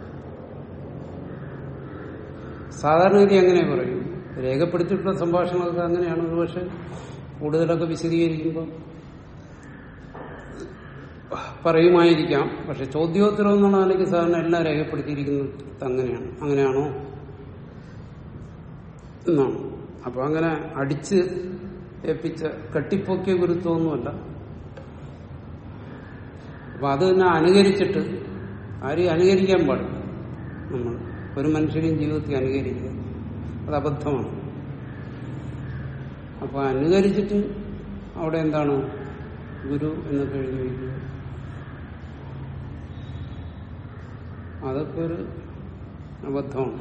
സാധാരണഗതി അങ്ങനെ പറയും രേഖപ്പെടുത്തിയിട്ടുള്ള സംഭാഷണങ്ങളൊക്കെ അങ്ങനെയാണ് ഒരുപക്ഷെ കൂടുതലൊക്കെ വിശദീകരിക്കുമ്പോൾ പറയുമായിരിക്കാം പക്ഷെ ചോദ്യോത്തരം എന്നുള്ള നിലയ്ക്ക് സാധാരണ എല്ലാം രേഖപ്പെടുത്തിയിരിക്കുന്നത് അങ്ങനെയാണ് അങ്ങനെയാണോ എന്നാണ് അപ്പൊ അങ്ങനെ അടിച്ച് ഏൽപ്പിച്ച കെട്ടിപ്പൊക്കിയ ഗുരുത്വമൊന്നുമല്ല അപ്പൊ അത് തന്നെ അനുകരിച്ചിട്ട് ആരെയും അനുകരിക്കാൻ പാടില്ല നമ്മൾ ഒരു മനുഷ്യനെയും ജീവിതത്തിൽ അനുകരിക്കുക അത് അബദ്ധമാണ് അപ്പൊ അനുകരിച്ചിട്ട് അവിടെ എന്താണ് ഗുരു എന്നൊക്കെ എഴുതി വയ്ക്കുക അതൊക്കെ ഒരു അബദ്ധമാണ്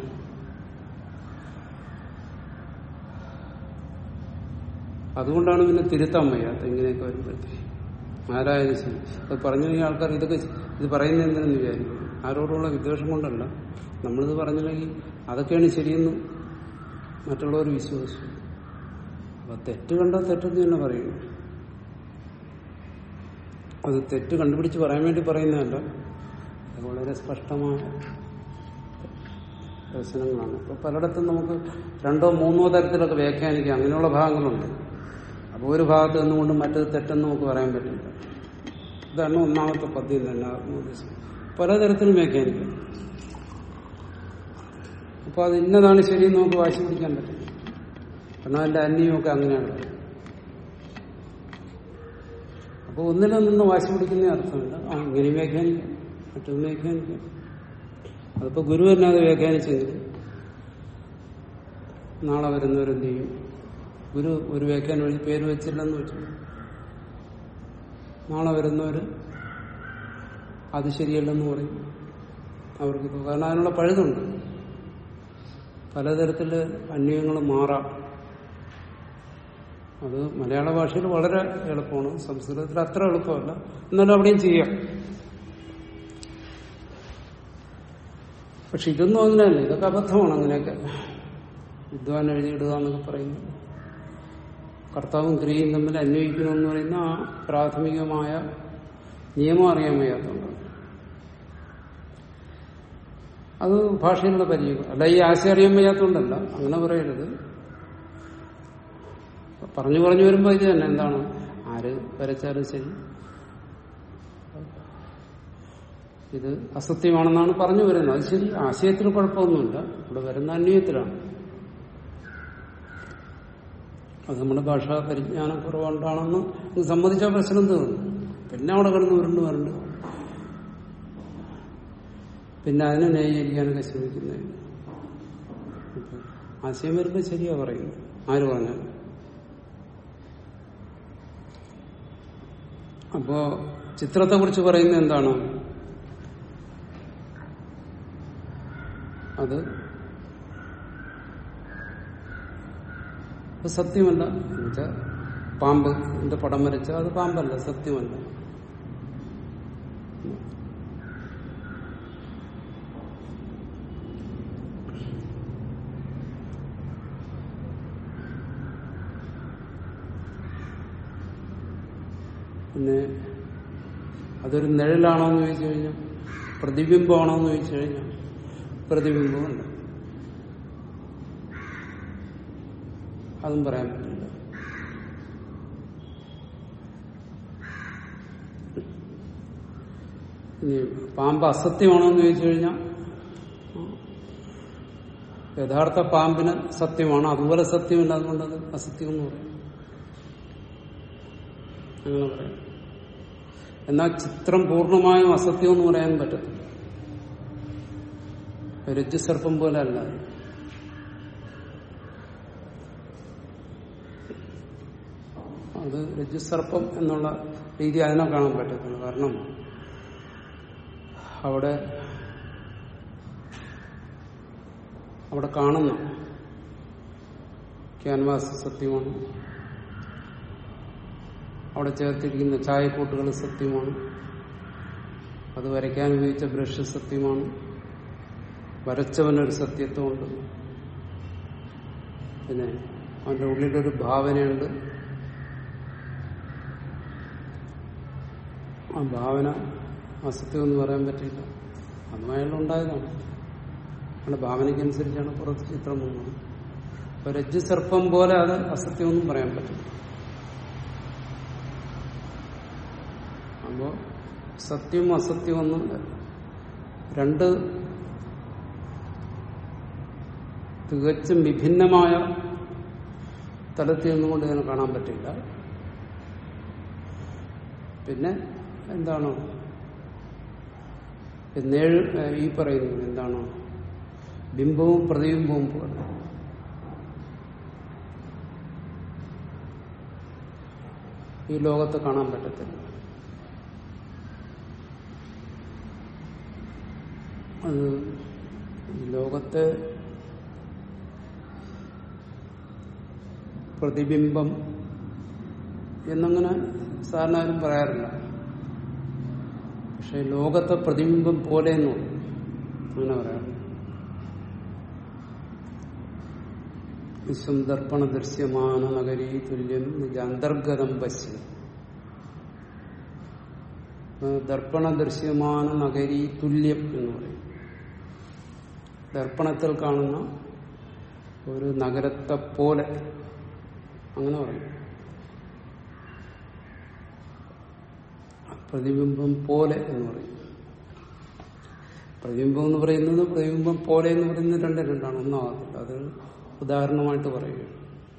അതുകൊണ്ടാണ് പിന്നെ തിരുത്താൻ വയ്യാത്ത ഇങ്ങനെയൊക്കെ വരുമ്പോഴത്തേക്ക് ആരായാലും ശരി അത് പറഞ്ഞു കഴിഞ്ഞാൽ ആൾക്കാർ ഇതൊക്കെ ഇത് പറയുന്നത് എന്തിനെന്ന് വിചാരിക്കും ആരോടുള്ള വിദ്വേഷം കൊണ്ടല്ല നമ്മളിത് പറഞ്ഞില്ലെങ്കിൽ അതൊക്കെയാണ് ശരിയെന്ന് മറ്റുള്ളവർ വിശ്വസിച്ചു അപ്പൊ തെറ്റ് കണ്ടാൽ തെറ്റെന്ന് തന്നെ പറയുന്നു അത് തെറ്റ് കണ്ടുപിടിച്ച് പറയാൻ വേണ്ടി പറയുന്നതല്ല അത് വളരെ സ്പഷ്ടമായ ദർശനങ്ങളാണ് ഇപ്പൊ പലയിടത്തും നമുക്ക് രണ്ടോ മൂന്നോ തരത്തിലൊക്കെ വ്യാഖ്യാനിക്കാം അങ്ങനെയുള്ള ഭാഗങ്ങളുണ്ട് അപ്പോൾ ഒരു ഭാഗത്ത് നിന്നുകൊണ്ട് മറ്റത് തെറ്റെന്ന് നമുക്ക് പറയാൻ പറ്റില്ല ഇതാണ് ഒന്നാമത്തെ പദ്യം തന്നെ ആത്മോദ്ദേശം പലതരത്തിലും വ്യാഖ്യാനിക്കാം അപ്പൊ അത് ഇന്നതാണ് ശരിയെന്ന് നമുക്ക് വാശി പിടിക്കാൻ പറ്റില്ല കാരണം അതിന്റെ അന്യമൊക്കെ അങ്ങനെയാണ് അപ്പൊ ഒന്നിലും നിന്ന് വാശി പിടിക്കുന്ന അർത്ഥമില്ല ആ ഇങ്ങനെ വ്യാഖ്യാനിക്കാം മറ്റൊന്ന് വ്യാഖ്യാനിക്കാം അതിപ്പോ ഗുരു തന്നെ അത് വ്യാഖ്യാനിച്ചെങ്കിൽ നാളെ വരുന്നവരെന്ത് ചെയ്യും ഗുരു ഒരു വ്യാഖ്യാനം വഴി പേര് വെച്ചില്ലെന്ന് വെച്ചു നാളെ വരുന്നവര് അത് ശരിയല്ലെന്ന് പറയും അവർക്ക് ഇപ്പൊ കാരണം അതിനുള്ള പഴുതുണ്ട് പലതരത്തില് അന്വയങ്ങൾ മാറാം അത് മലയാള ഭാഷയിൽ വളരെ എളുപ്പമാണ് സംസ്കൃതത്തിൽ അത്ര എളുപ്പമല്ല എന്നാലും അവിടെയും ചെയ്യാം പക്ഷെ ഇതൊന്നും അങ്ങനെയല്ല ഇതൊക്കെ അബദ്ധമാണ് അങ്ങനെയൊക്കെ വിദ്വാൻ എഴുതിയിടുക എന്നൊക്കെ പറയുന്നത് കർത്താവും സ്ത്രീയും തമ്മിൽ അന്വയിക്കണമെന്ന് പറയുന്ന ആ പ്രാഥമികമായ നിയമം അറിയാൻ വയ്യാത്തതുകൊണ്ടാണ് അത് ഭാഷയിലുള്ള പരിചയം അല്ല ഈ ആശയം അറിയാൻ വയ്യാത്തതുകൊണ്ടല്ല അങ്ങനെ പറയരുത് പറഞ്ഞു പറഞ്ഞു വരുമ്പോൾ ഇത് തന്നെ എന്താണ് ആര് വരച്ചാലും ശരി ഇത് അസത്യമാണെന്നാണ് പറഞ്ഞു വരുന്നത് അത് ശരി ആശയത്തിന് കുഴപ്പമൊന്നുമില്ല ഇവിടെ വരുന്ന അന്വയത്തിലാണ് അത് നമ്മുടെ ഭാഷാ പരിജ്ഞാനം കുറവുണ്ടാണെന്ന് ഇത് സമ്മതിച്ച പ്രശ്നം തീർന്നു പിന്നെ അവിടെ കിടന്ന് ഉരുണ്ട് വരണ്ട് പിന്നെ അതിനെ ന്യായീകരിക്കാനൊക്കെ ശ്രമിക്കുന്നത് ആശയം വരുമ്പോൾ ശരിയാ പറയുന്നത് ആര് പറഞ്ഞാൽ അപ്പോ ചിത്രത്തെ കുറിച്ച് പറയുന്നത് എന്താണ് അത് അത് സത്യമല്ല എന്നുവെച്ചാൽ പാമ്പ് എന്റെ പടം വരച്ച അത് പാമ്പല്ല സത്യമല്ല പിന്നെ അതൊരു നിഴലാണോ എന്ന് ചോദിച്ചു കഴിഞ്ഞാൽ പ്രതിബിംബമാണോ എന്ന് ചോദിച്ചു കഴിഞ്ഞാൽ പ്രതിബിംബമല്ല അതും പറയാൻ പറ്റില്ല ഇനി പാമ്പ് അസത്യമാണോ എന്ന് ചോദിച്ചു കഴിഞ്ഞാൽ യഥാർത്ഥ പാമ്പിന് സത്യമാണ് അതുപോലെ സത്യമില്ല അതുകൊണ്ട് അത് അസത്യം എന്ന് പറയും അങ്ങനെ പറയാം എന്നാൽ ചിത്രം പൂർണ്ണമായും അസത്യം എന്ന് പറയാൻ പറ്റത്തില്ല രജ്ജുസർപ്പം പോലെ അല്ല അത് രജ്ജുസർപ്പം എന്നുള്ള രീതി അതിനെ കാണാൻ പറ്റത്തില്ല കാരണം അവിടെ അവിടെ കാണുന്ന ക്യാൻവാസ് സത്യമാണ് അവിടെ ചേർത്തിരിക്കുന്ന ചായക്കൂട്ടുകൾ സത്യമാണ് അത് വരയ്ക്കാൻ ഉപയോഗിച്ച ബ്രഷ് സത്യമാണ് വരച്ചവനൊരു സത്യത്വമുണ്ട് പിന്നെ അവന്റെ ഉള്ളിലൊരു ഭാവനയുണ്ട് ആ ഭാവന അസത്യം എന്ന് പറയാൻ പറ്റില്ല അതും അയാളുണ്ടായതാണ് അയാളുടെ ഭാവനയ്ക്കനുസരിച്ചാണ് പുറത്ത് ചിത്രം വന്നത് അപ്പൊ രജ്ജു സർപ്പം പോലെ അത് അസത്യമൊന്നും പറയാൻ പറ്റില്ല അപ്പോ സത്യവും അസത്യവും ഒന്നും രണ്ട് തികച്ചും വിഭിന്നമായ തലത്തിൽ നിന്നുകൊണ്ട് ഇതിനെ കാണാൻ പറ്റില്ല പിന്നെ എന്താണ് നേഴ് ഈ പറയുന്നത് എന്താണ് ബിംബവും പ്രതിബിംബവും പോലെ ഈ ലോകത്ത് കാണാൻ പറ്റത്തില്ല അത് ഈ ലോകത്തെ പ്രതിബിംബം എന്നങ്ങനെ സാധാരണ ആരും പറയാറില്ല പക്ഷെ ലോകത്തെ പ്രതിബിംബം പോലെ എന്ന് പറയും. അങ്ങനെ പറയാറുണ്ട് വിശ്വം ദർപ്പണ ദൃശ്യമാന നഗരീ തുല്യം നിജ അന്തർഗതം പശ്യം ദർപ്പണ ദൃശ്യമാന നഗരീ തുല്യം എന്ന് പറയും ദർപ്പണത്തിൽ കാണുന്ന ഒരു നഗരത്തെ പോലെ അങ്ങനെ പറയും പ്രതിബിംബം പോലെ എന്ന് പറയും പ്രതിബിംബം എന്ന് പറയുന്നത് പ്രതിബിംബം പോലെ എന്ന് പറയുന്നത് രണ്ട് രണ്ടാണ് ഒന്നാകത്തില്ല അത് ഉദാഹരണമായിട്ട് പറയുകയാണ്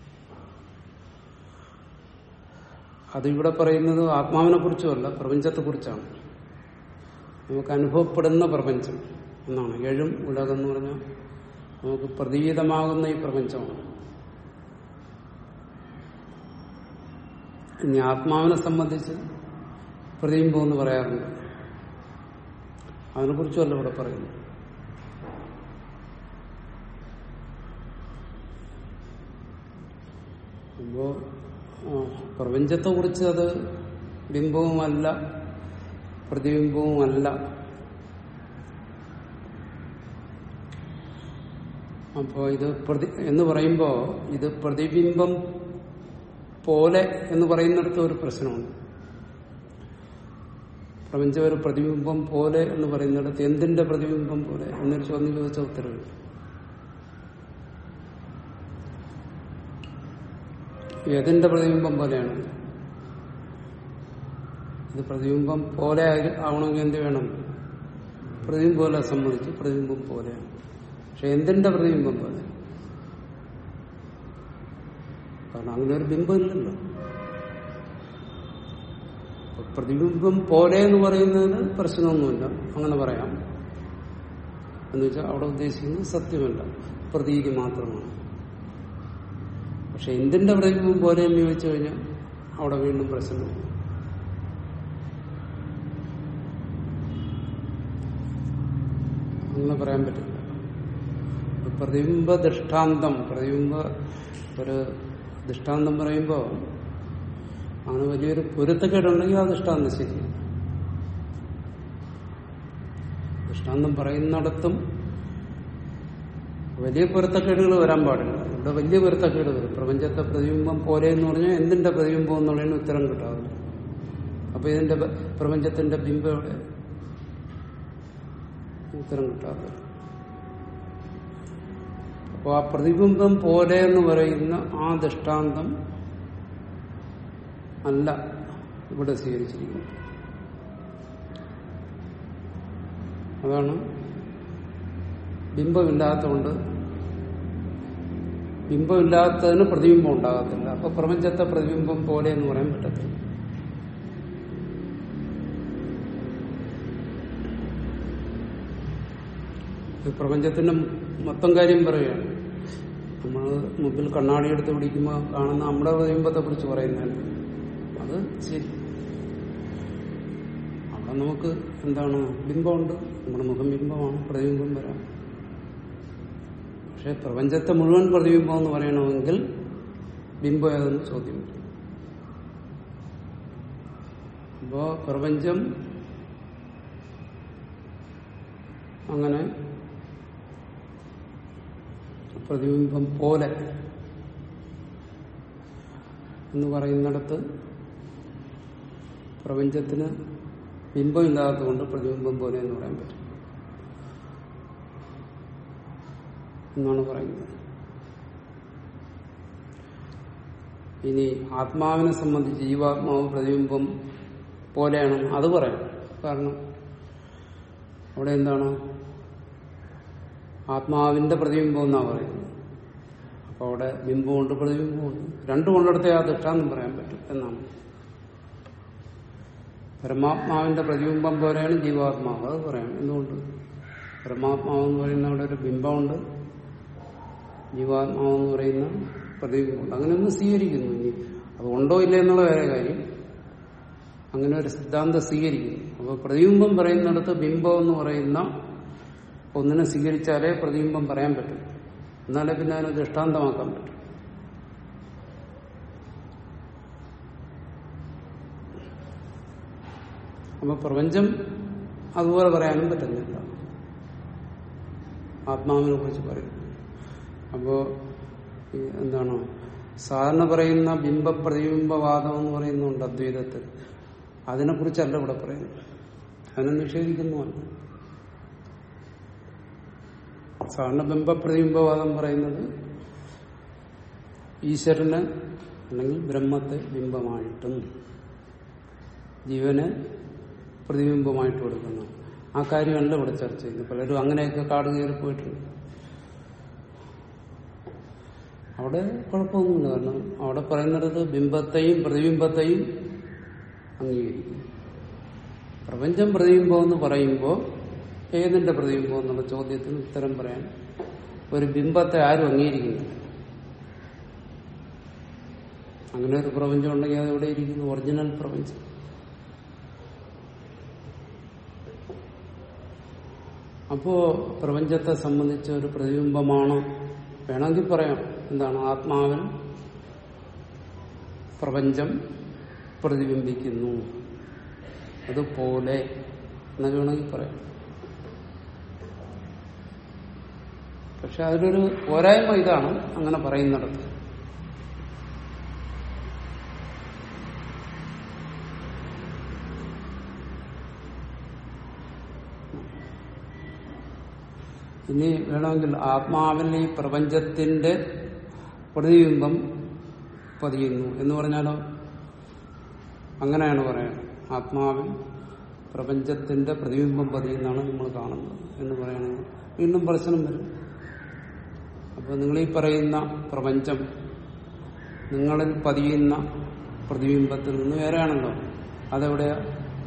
അതിവിടെ പറയുന്നത് ആത്മാവിനെ കുറിച്ചുമല്ല പ്രപഞ്ചത്തെ കുറിച്ചാണ് നമുക്ക് അനുഭവപ്പെടുന്ന പ്രപഞ്ചം എന്നാണ് ഏഴും ഉലകം എന്ന് പറഞ്ഞാൽ നമുക്ക് പ്രതീതമാകുന്ന ഈ പ്രപഞ്ചമാണ് ഇനി ആത്മാവിനെ സംബന്ധിച്ച് പ്രതിബിംബം എന്ന് പറയാറുണ്ട് അതിനെക്കുറിച്ചുമല്ല ഇവിടെ പറയുന്നു അപ്പോ ആ, പ്രപഞ്ചത്തെ കുറിച്ച് അത് ബിംബവുമല്ല പ്രതിബിംബവുമല്ല അപ്പോ ഇത് പ്രതി എന്ന് പറയുമ്പോ ഇത് പ്രതിബിംബം പോലെ എന്ന് പറയുന്നിടത്ത് ഒരു പ്രശ്നമുണ്ട് പ്രപഞ്ചം ഒരു പ്രതിബിംബം പോലെ എന്ന് പറയുന്നിടത്ത് എന്തിന്റെ പ്രതിബിംബം പോലെ എന്നൊരു ചോദ്യം ചോദിച്ച ഉത്തരവ് ഏതിന്റെ പ്രതിബിംബം പോലെയാണ് ഇത് പ്രതിബിംബം പോലെ ആയി- ആവണമെങ്കിൽ എന്ത് വേണം പ്രതിബിംബം പോലെ സമ്മതിച്ചു പ്രതിബിംബം പോലെയാണ് പക്ഷെ എന്തിന്റെ പ്രതിബിംബം പോലെ കാരണം അങ്ങനെ ഒരു ബിംബം ഇല്ലല്ലോ അപ്പൊ പ്രതിബിംബം പോലെ എന്ന് പറയുന്നതിന് പ്രശ്നമൊന്നുമില്ല അങ്ങനെ പറയാം എന്ന് വെച്ചാൽ അവിടെ ഉദ്ദേശിക്കുന്നത് സത്യമല്ല പ്രതീതി മാത്രമാണ് പക്ഷെ എന്തിന്റെ പ്രതിബിംബം പോലെ എന്ന് ചോദിച്ചു കഴിഞ്ഞാൽ അവിടെ വീണ്ടും പ്രശ്നമാണ് അങ്ങനെ പറയാൻ പറ്റില്ല പ്രതിബിംബ ദൃഷ്ടാന്തം പ്രതിബിംബ ഒരു ദൃഷ്ടാന്തം പറയുമ്പോൾ അങ്ങനെ വലിയൊരു പൊരുത്തക്കേടുണ്ടെങ്കിൽ ആ ദൃഷ്ടാന്തം ശരിയാണ് ദൃഷ്ടാന്തം പറയുന്നിടത്തും വലിയ പൊരുത്തക്കേടുകൾ വരാൻ പാടില്ല ഇവിടെ വലിയ പൊരുത്തക്കേട് വരും പ്രപഞ്ചത്തെ പ്രതിബിംബം പോലെ എന്ന് പറഞ്ഞാൽ എന്തിന്റെ പ്രതിബിംബം എന്നുള്ളതിന് ഉത്തരം കിട്ടാവില്ല അപ്പൊ ഇതിന്റെ ബ- പ്രപഞ്ചത്തിന്റെ ബിംബം എവിടെ ഉത്തരം കിട്ടാതെ അപ്പൊ അപ്പോൾ ആ പ്രതിബിംബം പോലെ എന്ന് പറയുന്ന ആ ദൃഷ്ടാന്തം അല്ല ഇവിടെ സ്വീകരിച്ചിരിക്കുന്നത് അതാണ് ബിംബമില്ലാത്തതുകൊണ്ട് ബിംബമില്ലാത്തതിന് പ്രതിബിംബം ഉണ്ടാകത്തില്ല അപ്പൊ പ്രപഞ്ചത്തെ പ്രതിബിംബം പോലെ എന്ന് പറയാൻ പറ്റത്തില്ല ഇത് പ്രപഞ്ചത്തിന്റെ മൊത്തം കാര്യം പറയുകയാണ് നമ്മൾ മുമ്പിൽ കണ്ണാടി എടുത്ത് പിടിക്കുമ്പോൾ കാണുന്ന നമ്മുടെ പ്രതിബിംബത്തെ കുറിച്ച് പറയുന്നതാണ് അത് ശരി അവിടെ നമുക്ക് എന്താണ് ബിംബമുണ്ട് നമ്മുടെ മുഖം ബിംബമാണ് പ്രതിബിംബം വരാം പക്ഷെ പ്രപഞ്ചത്തെ മുഴുവൻ പ്രതിബിംബം എന്ന് പറയണമെങ്കിൽ ബിംബം ഏതെന്ന് ചോദ്യം വരും അപ്പോ പ്രപഞ്ചം അങ്ങനെ പ്രതിബിംബം പോലെ എന്ന് പറയുന്നിടത്ത് പ്രപഞ്ചത്തിന് ബിംബമില്ലാത്തതുകൊണ്ട് പ്രതിബിംബം പോലെ എന്ന് പറയാൻ പറ്റും എന്നാണ് പറയുന്നത് ഇനി ആത്മാവിനെ സംബന്ധിച്ച് ജീവാത്മാവ് പ്രതിബിംബം പോലെയാണ് അത് പറയാം കാരണം അവിടെ എന്താണ് ആത്മാവിന്റെ പ്രതിബിംബം എന്നാ പറയുന്നത് അപ്പൊ അവിടെ ബിംബമുണ്ട് പ്രതിബിംബമുണ്ട് രണ്ടു കൊണ്ടിടത്തെ ആ ദൃഷ്ടാന്തം പറയാൻ പറ്റും എന്നാണ് പരമാത്മാവിന്റെ പ്രതിബിംബം പോലെയാണ് ജീവാത്മാവ് അത് പറയാം എന്തുകൊണ്ട് പരമാത്മാവ് എന്ന് പറയുന്ന അവിടെ ഒരു ബിംബമുണ്ട് ജീവാത്മാവ് എന്ന് പറയുന്ന പ്രതിബിംബമുണ്ട് അങ്ങനെ ഒന്ന് സ്വീകരിക്കുന്നു ഇനി അത് ഉണ്ടോ ഇല്ല എന്നുള്ള വേറെ കാര്യം അങ്ങനെ ഒരു സിദ്ധാന്തം സ്വീകരിക്കുന്നു അപ്പോൾ പ്രതിബിംബം പറയുന്നിടത്ത് ബിംബം എന്ന് പറയുന്ന ഒന്നിനെ സ്വീകരിച്ചാലേ പ്രതിബിംബം പറയാൻ പറ്റും എന്നാലേ പിന്നെ അതിനെ ദൃഷ്ടാന്തമാക്കാൻ പറ്റും അപ്പൊ പ്രപഞ്ചം അതുപോലെ പറയാനും പറ്റുന്നില്ല ആത്മാവിനെ കുറിച്ച് പറയും അപ്പോ ഈ എന്താണ് സാധാരണ പറയുന്ന ബിംബ പ്രതിബിംബവാദം എന്ന് പറയുന്നുണ്ട് അദ്വൈതത്തിൽ അതിനെക്കുറിച്ചല്ല ഇവിടെ പറയുന്നത് അതിനെ നിഷേധിക്കുന്നുമല്ല സാധാരണ ബിംബ പ്രതിബിംബവാദം പറയുന്നത് ഈശ്വരന് അല്ലെങ്കിൽ ബ്രഹ്മത്തെ ബിംബമായിട്ടും ജീവന് പ്രതിബിംബമായിട്ട് കൊടുക്കുന്നു ആ കാര്യമല്ല ഇവിടെ ചർച്ച ചെയ്യുന്നത് പലരും അങ്ങനെയൊക്കെ കാട് കയറി പോയിട്ടുണ്ട് അവിടെ കുഴപ്പമൊന്നുമില്ല കാരണം അവിടെ പറയുന്നിടത്ത് ബിംബത്തെയും പ്രതിബിംബത്തെയും അംഗീകരിക്കും പ്രപഞ്ചം പ്രതിബിംബം എന്ന് പറയുമ്പോൾ ഏതിന്റെ പ്രതിബിംബം എന്നുള്ള ചോദ്യത്തിന് ഉത്തരം പറയാൻ ഒരു ബിംബത്തെ ആരും അംഗീകരിക്കുന്നില്ല അങ്ങനെ ഒരു പ്രപഞ്ചം ഉണ്ടെങ്കിൽ അത് എവിടെ ഇരിക്കുന്നു ഒറിജിനൽ പ്രപഞ്ചം അപ്പോ പ്രപഞ്ചത്തെ സംബന്ധിച്ച ഒരു പ്രതിബിംബമാണ് വേണമെങ്കിൽ പറയാം എന്താണ് ആത്മാവിൽ പ്രപഞ്ചം പ്രതിബിംബിക്കുന്നു അതുപോലെ എന്നൊക്കെ വേണമെങ്കിൽ പറയാം പക്ഷെ അതിലൊരു പോരായ്മ ഇതാണ് അങ്ങനെ പറയുന്നിടത്ത് ഇനി വേണമെങ്കിൽ ആത്മാവിൽ ഈ പ്രപഞ്ചത്തിന്റെ പ്രതിബിംബം പതിയുന്നു എന്ന് പറഞ്ഞാലോ അങ്ങനെയാണ് പറയുന്നത് ആത്മാവിൽ പ്രപഞ്ചത്തിന്റെ പ്രതിബിംബം പതിയുന്നതാണ് നമ്മൾ കാണുന്നത് എന്ന് പറയുന്നത് വീണ്ടും പ്രശ്നം വരും അപ്പൊ നിങ്ങൾ ഈ പറയുന്ന പ്രപഞ്ചം നിങ്ങളിൽ പതിയുന്ന പ്രതിബിംബത്തിൽ നിന്ന് വേറെയാണല്ലോ അതെവിടെയാ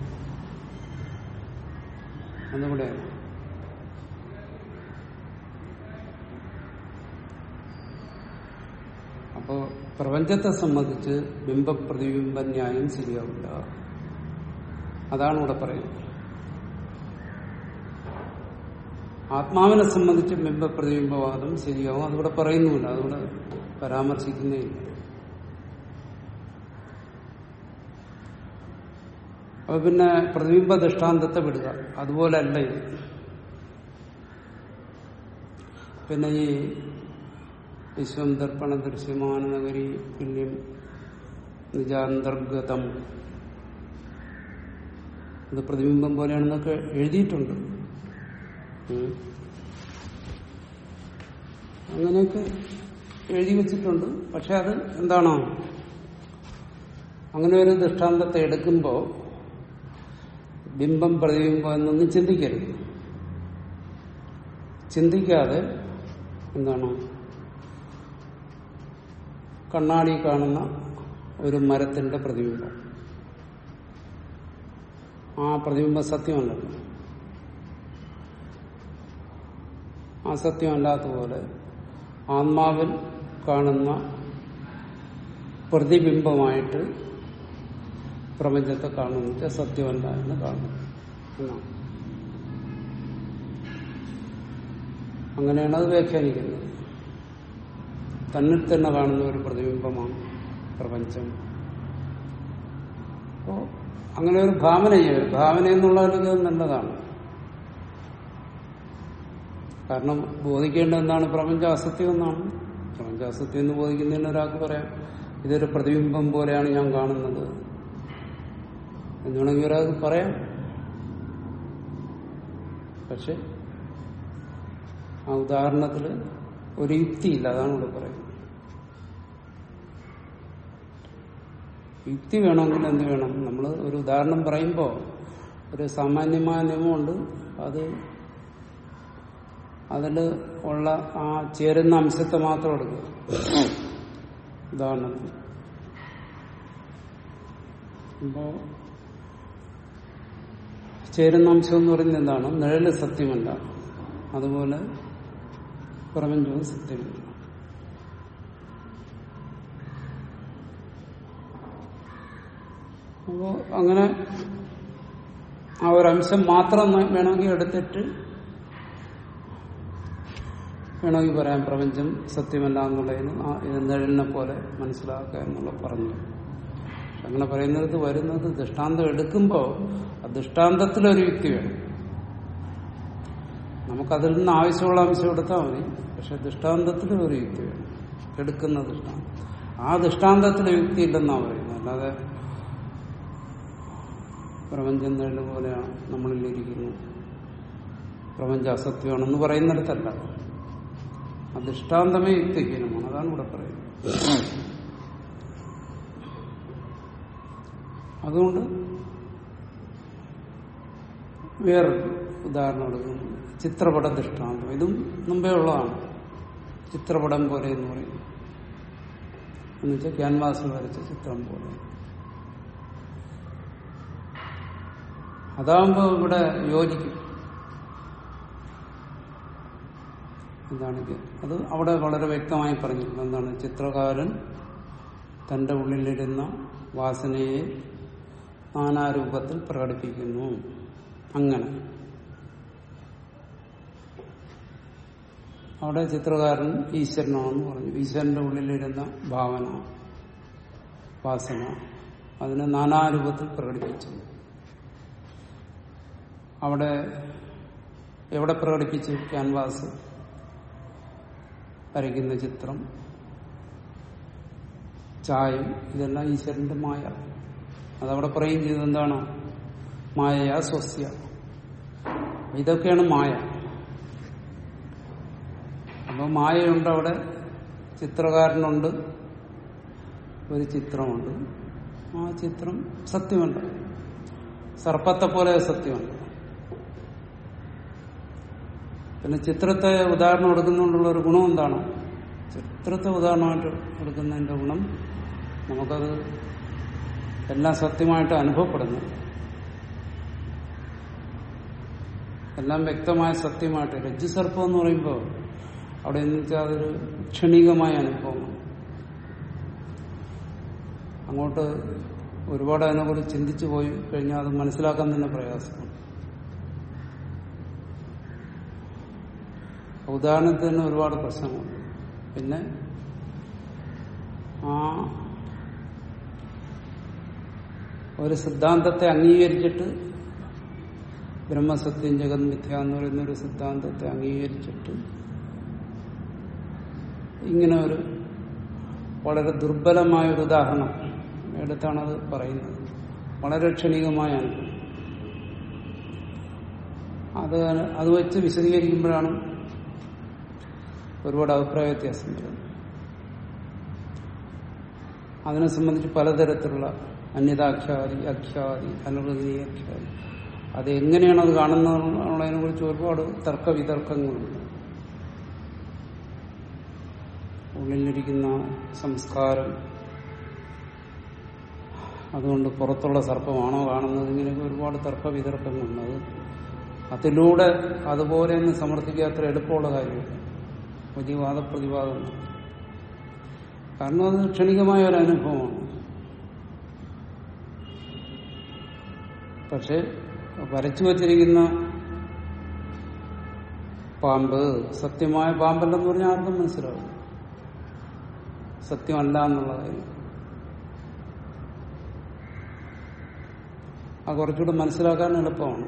അതെവിടെയാണ് അപ്പോ പ്രപഞ്ചത്തെ സംബന്ധിച്ച് ബിംബപ്രതിബിംബ ന്യായം ശരിയാവില്ല അതാണ് ഇവിടെ പറയുന്നത് ആത്മാവിനെ സംബന്ധിച്ച് ബിംബപ്രതിബിംബവാദം ശരിയാവും അതിവിടെ പറയുന്നുമില്ല അതിവിടെ പരാമർശിക്കുന്നേ ഇല്ല അപ്പൊ പിന്നെ പ്രതിബിംബ ദൃഷ്ടാന്തത്തെ വിടുക അതുപോലെ അല്ല ഇത് പിന്നെ ഈ വിശ്വം ദർപ്പണ ദൃശ്യമാന നഗരി പുണ്യം നിജാന്തർഗതം ഇത് പ്രതിബിംബം പോലെയാണെന്നൊക്കെ എഴുതിയിട്ടുണ്ട് ഉം. അങ്ങനെയൊക്കെ എഴുതി വെച്ചിട്ടുണ്ട് പക്ഷെ അത് എന്താണോ അങ്ങനെ ഒരു ദൃഷ്ടാന്തത്തെ എടുക്കുമ്പോൾ ബിംബം പ്രതിബിംബം എന്നൊന്നും ചിന്തിക്കരുത് ചിന്തിക്കാതെ എന്താണ് കണ്ണാടി കാണുന്ന ഒരു മരത്തിന്റെ പ്രതിബിംബം ആ പ്രതിബിംബം സത്യമല്ലല്ലോ ആ സത്യമല്ലാത്തതുപോലെ ആത്മാവിൽ കാണുന്ന പ്രതിബിംബമായിട്ട് പ്രപഞ്ചത്തെ കാണുന്നത് സത്യമല്ല എന്ന് കാണുന്നു എന്നാണ് അങ്ങനെയാണ് അത് വ്യാഖ്യാനിക്കുന്നത് തന്നിൽ തന്നെ കാണുന്ന ഒരു പ്രതിബിംബമാണ് പ്രപഞ്ചം അപ്പോ അങ്ങനെ ഒരു ഭാവന ചെയ്യുക ഭാവന എന്നുള്ളതൊക്കെ നല്ലതാണ് കാരണം ബോധിക്കേണ്ടത് എന്താണ് പ്രപഞ്ച അസത്യം എന്നാണ് പ്രപഞ്ച അസത്യം എന്ന് ബോധിക്കുന്നതിന് ഒരാൾക്ക് പറയാം ഇതൊരു പ്രതിബിംബം പോലെയാണ് ഞാൻ കാണുന്നത് എന്ന് വേണമെങ്കിൽ ഒരാൾക്ക് പറയാം പക്ഷെ ആ ഉദാഹരണത്തിൽ ഒരു യുക്തിയില്ല അതാണ് ഇവിടെ പറയുന്നത് യുക്തി വേണമെങ്കിൽ എന്ത് വേണം നമ്മൾ ഒരു ഉദാഹരണം പറയുമ്പോൾ ഒരു സാമാന്യമായ നിയമമുണ്ട് അത് അതിൽ ഉള്ള ആ ചേരുന്ന അംശത്തെ മാത്രം എടുക്കുക ഉദാഹരണത്തിന് അപ്പോ ചേരുന്ന അംശം എന്ന് പറയുന്നത് എന്താണ് നിഴല് സത്യമല്ല അതുപോലെ പ്രപഞ്ചവും സത്യമല്ല അപ്പോ അങ്ങനെ ആ ഒരു അംശം മാത്രം വേണമെങ്കിൽ എടുത്തിട്ട് വേണമെങ്കിൽ പറയാം പ്രപഞ്ചം സത്യമല്ല എന്നുള്ളതിന് ആ ഇത് നിഴലിനെ പോലെ മനസ്സിലാക്കുക എന്നുള്ള പറഞ്ഞു അങ്ങനെ പറയുന്നിടത്ത് വരുന്നത് ദൃഷ്ടാന്തം എടുക്കുമ്പോൾ ആ ദൃഷ്ടാന്തത്തിലൊരു യുക്തി വേണം നമുക്കതിൽ നിന്ന് ആവശ്യമുള്ള അംശം എടുത്താൽ മതി പക്ഷെ ദൃഷ്ടാന്തത്തിൽ ഒരു യുക്തി വേണം എടുക്കുന്ന ദൃഷ്ടാന്തം ആ ദൃഷ്ടാന്തത്തിൽ യുക്തി ഇല്ലെന്നാണ് പറയുന്നത് അല്ലാതെ പ്രപഞ്ചം നേടുന്ന പോലെയാണ് നമ്മളിലിരിക്കുന്നു പ്രപഞ്ചം അസത്യമാണെന്ന് പറയുന്നിടത്തല്ല ആ ദൃഷ്ടാന്തമേ യുക്തിഹീനമാണ് അതാണ് ഇവിടെ പറയുന്നത് അതുകൊണ്ട് വേറൊരു ഉദാഹരണം എടുക്കുന്നു ചിത്രപട ദൃഷ്ടാന്തം ഇതും മുമ്പേ ഉള്ളതാണ് ചിത്രപടം പോലെ എന്ന് പറയും എന്നുവെച്ചാൽ ക്യാൻവാസിൽ വരച്ച ചിത്രം പോലെ അതാകുമ്പോൾ ഇവിടെ യോജിക്കും എന്താണ് അത് അവിടെ വളരെ വ്യക്തമായി പറഞ്ഞിട്ടുണ്ട് എന്താണ് ചിത്രകാരൻ തന്റെ ഉള്ളിലിരുന്ന വാസനയെ നാനാരൂപത്തിൽ പ്രകടിപ്പിക്കുന്നു അങ്ങനെ അവിടെ ചിത്രകാരൻ ഈശ്വരനാണെന്ന് പറഞ്ഞു ഈശ്വരന്റെ ഉള്ളിലിരുന്ന ഭാവന വാസന അതിനെ നാനാരൂപത്തിൽ പ്രകടിപ്പിച്ചു അവിടെ എവിടെ പ്രകടിപ്പിച്ചു ക്യാൻവാസ് വരയ്ക്കുന്ന ചിത്രം ചായം ഇതെല്ലാം ഈശ്വരന്റെ മായ അതവിടെ പറയുകയും ചെയ്തത് എന്താണ് മായയാ സ്വസ്യ ഇതൊക്കെയാണ് മായ അപ്പൊ മായയുണ്ട് അവിടെ ചിത്രകാരനുണ്ട് ഒരു ചിത്രമുണ്ട് ആ ചിത്രം സത്യമുണ്ട് സർപ്പത്തെ പോലെ സത്യമുണ്ട് പിന്നെ ചിത്രത്തെ ഉദാഹരണം എടുക്കുന്നതുകൊണ്ടുള്ള ഒരു ഗുണം എന്താണ് ചിത്രത്തെ ഉദാഹരണമായിട്ട് എടുക്കുന്നതിന്റെ ഗുണം നമുക്കത് എല്ലാം സത്യമായിട്ട് അനുഭവപ്പെടുന്നു എല്ലാം വ്യക്തമായ സത്യമായിട്ട് രജ്ജുസർപ്പം എന്ന് പറയുമ്പോൾ അവിടെ എന്ന് വെച്ചാൽ അതൊരു ക്ഷണികമായ അനുഭവമാണ് അങ്ങോട്ട് ഒരുപാട് അതിനെക്കുറിച്ച് ചിന്തിച്ചു പോയി കഴിഞ്ഞാൽ അത് മനസ്സിലാക്കാൻ തന്നെ പ്രയാസമാണ് ഉദാഹരണത്തിന് തന്നെ ഒരുപാട് പ്രശ്നങ്ങളുണ്ട് പിന്നെ ആ ഒരു സിദ്ധാന്തത്തെ അംഗീകരിച്ചിട്ട് ബ്രഹ്മസത്യം ജഗത് മിഥ്യ എന്ന് പറയുന്ന ഒരു സിദ്ധാന്തത്തെ അംഗീകരിച്ചിട്ട് ഇങ്ങനെ ഒരു വളരെ ദുർബലമായ ഒരു ഉദാഹരണം എടുത്താണത് പറയുന്നത് വളരെ ക്ഷണികമായ അനുഭവം അത് അത് വെച്ച് വിശദീകരിക്കുമ്പോഴാണ് ഒരുപാട് അഭിപ്രായ വ്യത്യാസം വരുന്നു അതിനെ സംബന്ധിച്ച് പലതരത്തിലുള്ള അന്യതാഖ്യാതി അഖ്യാതി അനുവദനീയാഖ്യാതി അത് എങ്ങനെയാണ് അത് കാണുന്നതിനെ കുറിച്ച് ഒരുപാട് തർക്ക വിതർക്കങ്ങളുണ്ട് ഉള്ളിലിരിക്കുന്ന സംസ്കാരം അതുകൊണ്ട് പുറത്തുള്ള സർപ്പമാണോ കാണുന്നത് ഇങ്ങനെയൊക്കെ ഒരുപാട് തർക്ക വിതർക്കങ്ങളുണ്ട് അത് അതിലൂടെ അതുപോലെ ഒന്ന് സമർത്ഥിക്കുക അത്ര എളുപ്പമുള്ള കാര്യമില്ല വലിയ വാദപ്രതിവാദം കാരണം അത് ക്ഷണികമായ ഒരു അനുഭവമാണ് പക്ഷെ വരച്ചു വച്ചിരിക്കുന്ന പാമ്പ് സത്യമായ പാമ്പല്ലെന്ന് പറഞ്ഞാൽ ആർക്കും മനസ്സിലാവും സത്യമല്ല എന്നുള്ള കാര്യം അത് കുറച്ചുകൂടെ മനസ്സിലാക്കാൻ എളുപ്പമാണ്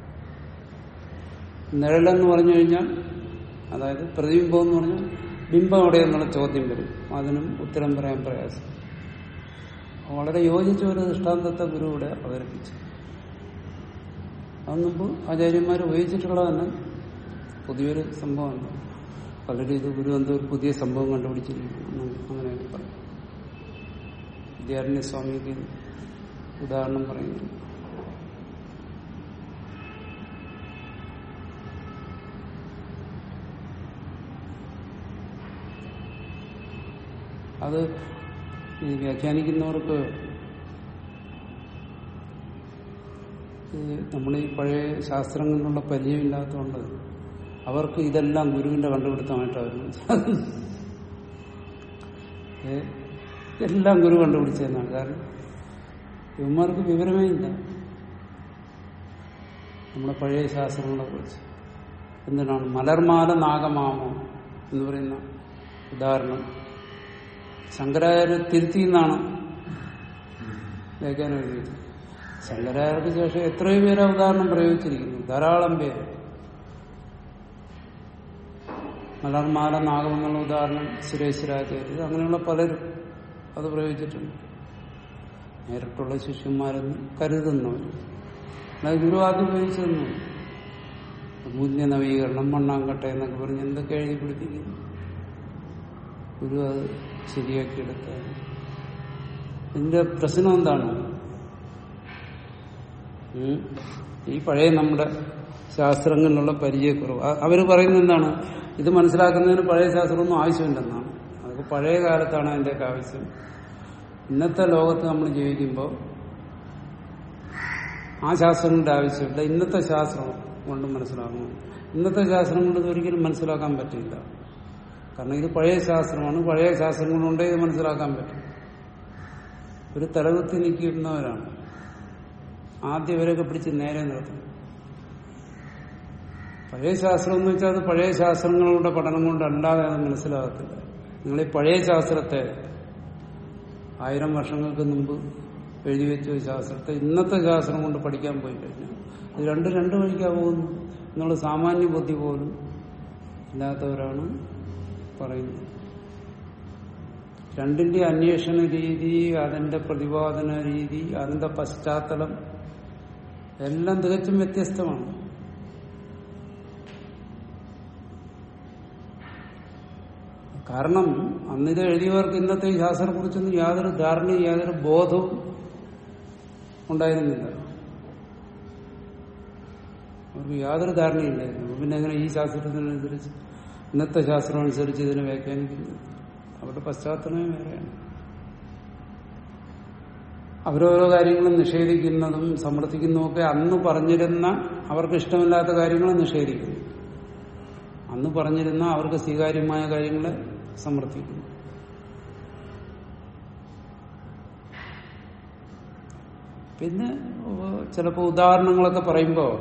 നിഴലെന്ന് പറഞ്ഞു കഴിഞ്ഞാൽ അതായത് പ്രതിബിംബം എന്ന് പറഞ്ഞാൽ ബിംബം എവിടെയെന്നുള്ള ചോദ്യം വരും അതിനും ഉത്തരം പറയാൻ പ്രയാസം വളരെ യോജിച്ച ഒരു ദൃഷ്ടാന്തത്തെ ഗുരു ഇവിടെ അവതരിപ്പിച്ചു അത് മുമ്പ് ആചാര്യന്മാർ ഉപയോഗിച്ചിട്ടുള്ളത് തന്നെ പുതിയൊരു സംഭവമല്ല പലരും ഇത് ഗുരു എന്തോ ഒരു പുതിയ സംഭവം കണ്ടുപിടിച്ചിരിക്കുന്നു അങ്ങനെയൊക്കെ പറയും വിദ്യാരണ്യ സ്വാമിക്ക് ഉദാഹരണം പറയുന്നു അത് ഈ വ്യാഖ്യാനിക്കുന്നവർക്ക് നമ്മൾ ഈ പഴയ ശാസ്ത്രങ്ങളിലുള്ള പരിചയമില്ലാത്തതുകൊണ്ട് അവർക്ക് ഇതെല്ലാം ഗുരുവിന്റെ കണ്ടുപിടുത്തമായിട്ടാണ് വരുന്നത് ഏ, എല്ലാം ഗുരു കണ്ടുപിടിച്ചതെന്നാണ് കാരണം ഇവന്മാർക്ക് വിവരമേ ഇല്ല നമ്മുടെ പഴയ ശാസ്ത്രങ്ങളെ കുറിച്ച് എന്തിനാണ് മലർമാല നാഗമാമോ എന്ന് പറയുന്ന ഉദാഹരണം ശങ്കരാചാര്യ തിരുത്തി എന്നാണ് വ്യാഖ്യാനം എഴുതിയത് ശങ്കരാചാര്യർക്ക് ശേഷം എത്രയോ പേര് ഉദാഹരണം പ്രയോഗിച്ചിരിക്കുന്നു ധാരാളം പേര് മലർമാല നാഗം എന്നുള്ള ഉദാഹരണം സുരേശ്വരാചാര്യർ അങ്ങനെയുള്ള പലരും അത് പ്രയോഗിച്ചിട്ടുണ്ട് നേരിട്ടുള്ള ശിഷ്യന്മാരെന്ന് കരുതുന്നവർ അല്ലാതെ ഗുരു ആദ്യം ഉപയോഗിച്ചതെന്നു മൂല്യ നവീകരണം മണ്ണാങ്കട്ട എന്നൊക്കെ പറഞ്ഞ് എന്തൊക്കെ എഴുതി പിടിപ്പിക്കുന്നു ഗുരു അത് ശരിയാക്കിയെടുത്ത ഇതിന്റെ പ്രശ്നം എന്താണ് ഉം? ഈ പഴയ നമ്മുടെ ശാസ്ത്രങ്ങളിലുള്ള പരിചയക്കുറവ് അ- അവര് പറയുന്നത് എന്താണ് ഇത് മനസ്സിലാക്കുന്നതിന് പഴയ ശാസ്ത്രമൊന്നും ആവശ്യമില്ലെന്നാണ് അതൊക്കെ പഴയ കാലത്താണ് അതിന്റെയൊക്കെ ആവശ്യം ഇന്നത്തെ ലോകത്ത് നമ്മൾ ജീവിക്കുമ്പോൾ ആ ശാസ്ത്രങ്ങളുടെ ആവശ്യമില്ല ഇന്നത്തെ ശാസ്ത്രം കൊണ്ട് മനസ്സിലാകുന്നു ഇന്നത്തെ ശാസ്ത്രം കൊണ്ട് ഇതൊരിക്കലും മനസ്സിലാക്കാൻ പറ്റില്ല കാരണം ഇത് പഴയ ശാസ്ത്രമാണ് പഴയ ശാസ്ത്രങ്ങൾ കൊണ്ടേ ഇത് മനസ്സിലാക്കാൻ പറ്റും ഒരു തലകുത്തി നിൽക്കുന്നവരാണ് ആദ്യം ഇവരൊക്കെ പിടിച്ച് നേരെ നിർത്തും പഴയ ശാസ്ത്രം എന്ന് വെച്ചാൽ അത് പഴയ ശാസ്ത്രങ്ങളുടെ പഠനം കൊണ്ടല്ലാതെ അത് മനസ്സിലാകത്തില്ല നിങ്ങൾ ഈ പഴയ ശാസ്ത്രത്തെ ആയിരം വർഷങ്ങൾക്ക് മുമ്പ് എഴുതി വെച്ച ഒരു ശാസ്ത്രത്തെ ഇന്നത്തെ ശാസ്ത്രം കൊണ്ട് പഠിക്കാൻ പോയി കഴിഞ്ഞാൽ ഇത് രണ്ട് രണ്ട് വഴിക്കാ പോകുന്നു എന്നുള്ള സാമാന്യ ബുദ്ധി പോലും ഇല്ലാത്തവരാണ് പറയുന്നത് രണ്ടിന്റെ അന്വേഷണ രീതി അതിന്റെ പ്രതിപാദന രീതി അതിന്റെ പശ്ചാത്തലം എല്ലാം തികച്ചും വ്യത്യസ്തമാണ് കാരണം അന്നിത് എഴുതിയവർക്ക് ഇന്നത്തെ ഈ ശാസ്ത്രത്തെക്കുറിച്ചൊന്നും യാതൊരു ധാരണയും യാതൊരു ബോധവും ഉണ്ടായിരുന്നില്ല അവർക്ക് യാതൊരു ധാരണയില്ലായിരുന്നു പിന്നെ എങ്ങനെ ഈ ശാസ്ത്രത്തിനനുസരിച്ച് ഇന്നത്തെ ശാസ്ത്രം അനുസരിച്ച് ഇതിനെ വ്യാഖ്യാനിക്കുന്നത് അവരുടെ പശ്ചാത്തലമേ വേറെയാണ് അവരോരോ കാര്യങ്ങളും നിഷേധിക്കുന്നതും സമർത്ഥിക്കുന്നതും ഒക്കെ അന്ന് പറഞ്ഞിരുന്ന അവർക്ക് ഇഷ്ടമില്ലാത്ത കാര്യങ്ങളെ നിഷേധിക്കുന്നു അന്ന് പറഞ്ഞിരുന്ന അവർക്ക് സ്വീകാര്യമായ കാര്യങ്ങളെ സമർത്ഥിക്കുന്നു പിന്നെ ചിലപ്പോൾ ഉദാഹരണങ്ങളൊക്കെ പറയുമ്പോൾ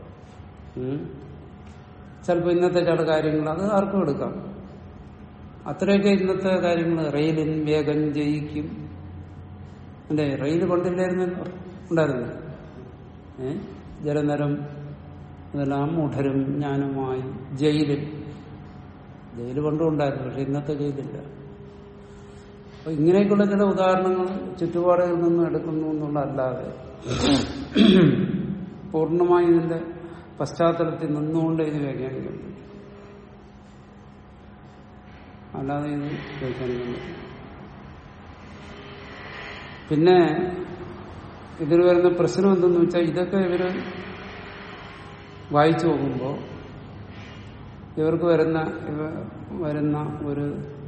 ചിലപ്പോൾ ഇന്നത്തെ ചില കാര്യങ്ങൾ അത് ആർക്കും എടുക്കാം അത്രയൊക്കെ ഇന്നത്തെ കാര്യങ്ങൾ റെയിലിൻ വേഗം ജയിക്കും അല്ലേ റെയിൽ പണ്ടില്ലായിരുന്നല്ലോ ഉണ്ടായിരുന്നു ഏ ജലനരം ഇതെല്ലാം മുഠരും ജ്ഞാനമായി ജയിലിൽ ജയില് പണ്ടും ഉണ്ടായിരുന്നു പക്ഷെ ഇന്നത്തെ ജയിലില്ല അപ്പൊ ഇങ്ങനെയൊക്കെയുള്ള ചില ഉദാഹരണങ്ങൾ ചുറ്റുപാടുകളിൽ നിന്നും എടുക്കുന്നു എന്നുള്ളതല്ലാതെ പൂർണ്ണമായി ഇതിന്റെ പശ്ചാത്തലത്തിൽ നിന്നുകൊണ്ട് ഇത് വ്യാഖ്യാനിക്കുന്നു അല്ലാതെ ഇത് വ്യാഖ്യാനിക്കാൻ പറ്റും പിന്നെ ഇതിൽ വരുന്ന പ്രശ്നം എന്തെന്ന് വെച്ചാൽ ഇതൊക്കെ ഇവര് വായിച്ചു നോക്കുമ്പോൾ ഇവർക്ക് വരുന്ന ഇവ വരുന്ന ഒരു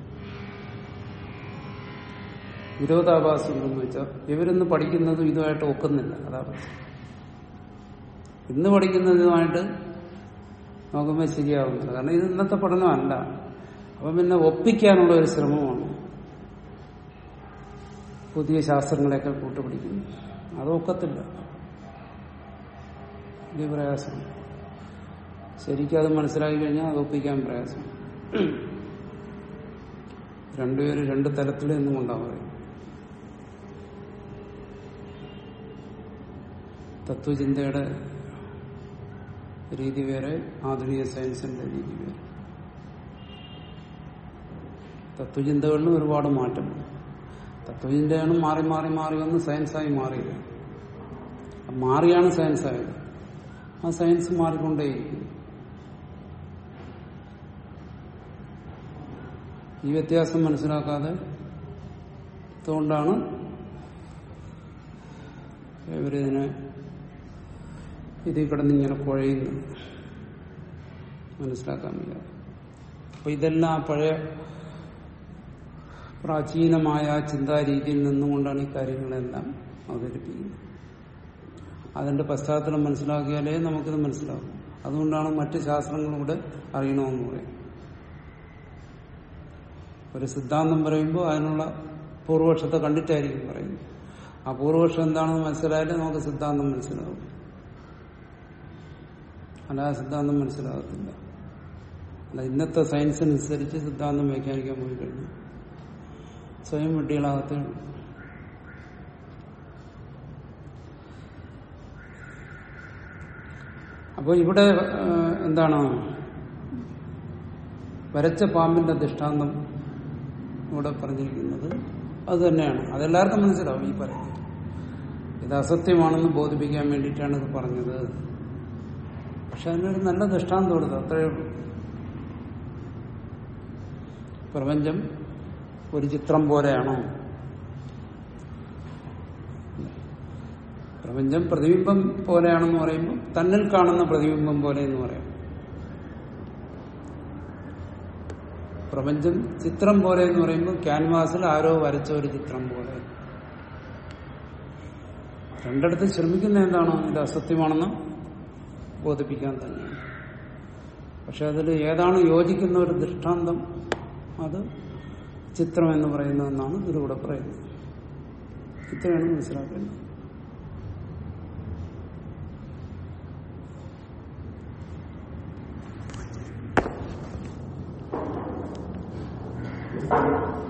വിരോധാഭാസം എന്തെന്ന് വെച്ചാൽ ഇവരിന്ന് പഠിക്കുന്നതും ഇതുമായിട്ട് ഒക്കുന്നില്ല അതാ പ്രശ്നം ഇന്ന് പഠിക്കുന്നതുമായിട്ട് നോക്കുമ്പോൾ ശരിയാവുന്നില്ല കാരണം ഇത് ഇന്നത്തെ പഠനമല്ല അപ്പം പിന്നെ ഒപ്പിക്കാനുള്ള ഒരു ശ്രമമാണ് പുതിയ ശാസ്ത്രങ്ങളെയൊക്കെ കൂട്ടുപിടിക്കുന്നു അത് ഒക്കത്തില്ല വലിയ പ്രയാസം ശരിക്കും അത് മനസ്സിലാക്കി കഴിഞ്ഞാൽ അത് ഒപ്പിക്കാൻ പ്രയാസം രണ്ടുപേരും രണ്ട് തലത്തിൽ നിന്നും കൊണ്ടാണ് പറയും തത്വചിന്തയുടെ രീതി വേറെ ആധുനിക സയൻസിന്റെ രീതി വേറെ തത്വചിന്തകളിലും ഒരുപാട് മാറ്റം തത്വചിന്തയാണ് മാറി മാറി മാറി വന്ന് സയൻസായി മാറിയത് മാറിയാണ് സയൻസ് ആയത് ആ സയൻസ് മാറിക്കൊണ്ടേയിരിക്കും ഈ വ്യത്യാസം മനസ്സിലാക്കാതെ അതുകൊണ്ടാണ് ഇവരിതിനെ ഇതിൽ കിടന്നിങ്ങനെ കുഴയുന്നത് മനസ്സിലാക്കാൻ വയ്യ അപ്പൊ ഇതെല്ലാം പഴയ പ്രാചീനമായ ചിന്താരീതിയിൽ നിന്നുകൊണ്ടാണ് ഈ കാര്യങ്ങളെല്ലാം അവതരിപ്പിക്കുന്നത് അതിന്റെ പശ്ചാത്തലം മനസ്സിലാക്കിയാലേ നമുക്കിത് മനസ്സിലാകും അതുകൊണ്ടാണ് മറ്റ് ശാസ്ത്രങ്ങളൂടെ അറിയണമെന്ന് പറയും ഒരു സിദ്ധാന്തം പറയുമ്പോൾ അതിനുള്ള പൂർവപക്ഷത്തെ കണ്ടിട്ടായിരിക്കും പറയുന്നത് ആ പൂർവപക്ഷം എന്താണെന്ന് മനസ്സിലായാലേ നമുക്ക് സിദ്ധാന്തം മനസ്സിലാവും അല്ലാതെ സിദ്ധാന്തം മനസ്സിലാകത്തില്ല അല്ല ഇന്നത്തെ സയൻസിനനുസരിച്ച് സിദ്ധാന്തം വ്യാഖ്യാനിക്കാൻ പോയി കഴിഞ്ഞു സ്വയം വെട്ടികളാകത്തേ ഉള്ളൂ അപ്പോൾ ഇവിടെ ഏഹ്, എന്താണ് വരച്ച പാമ്പിന്റെ ദൃഷ്ടാന്തം ഇവിടെ പറഞ്ഞിരിക്കുന്നത് അത് തന്നെയാണ് അതെല്ലാവർക്കും മനസ്സിലാവും ഈ പറയുന്നത് ഇത് അസത്യമാണെന്ന് ബോധിപ്പിക്കാൻ വേണ്ടിയിട്ടാണ് ഇത് പറഞ്ഞത് പക്ഷെ അതിനൊരു നല്ല ദൃഷ്ടാന്തം എടുത്തു അത്രയേ ഉള്ളൂ പ്രപഞ്ചം ഒരു ചിത്രം പോലെയാണോ പ്രപഞ്ചം പ്രതിബിംബം പോലെയാണെന്ന് പറയുമ്പോൾ തന്നിൽ കാണുന്ന പ്രതിബിംബം പോലെ എന്ന് പറയാം പ്രപഞ്ചം ചിത്രം പോലെ എന്ന് പറയുമ്പോൾ ക്യാൻവാസിൽ ആരോ വരച്ച ഒരു ചിത്രം പോലെ രണ്ടിടത്ത് ശ്രമിക്കുന്ന എന്താണ് ഇത് അസത്യമാണെന്ന് ബോധിപ്പിക്കാൻ തന്നെയാണ് പക്ഷെ അതിൽ ഏതാണ് യോജിക്കുന്ന ഒരു ദൃഷ്ടാന്തം അത് ചിത്രം എന്ന് പറയുന്നതെന്നാണ് ഇതിലൂടെ പറയുന്നത് ഇത്രയാണ് മനസ്സിലാക്കേണ്ടത് Thank you.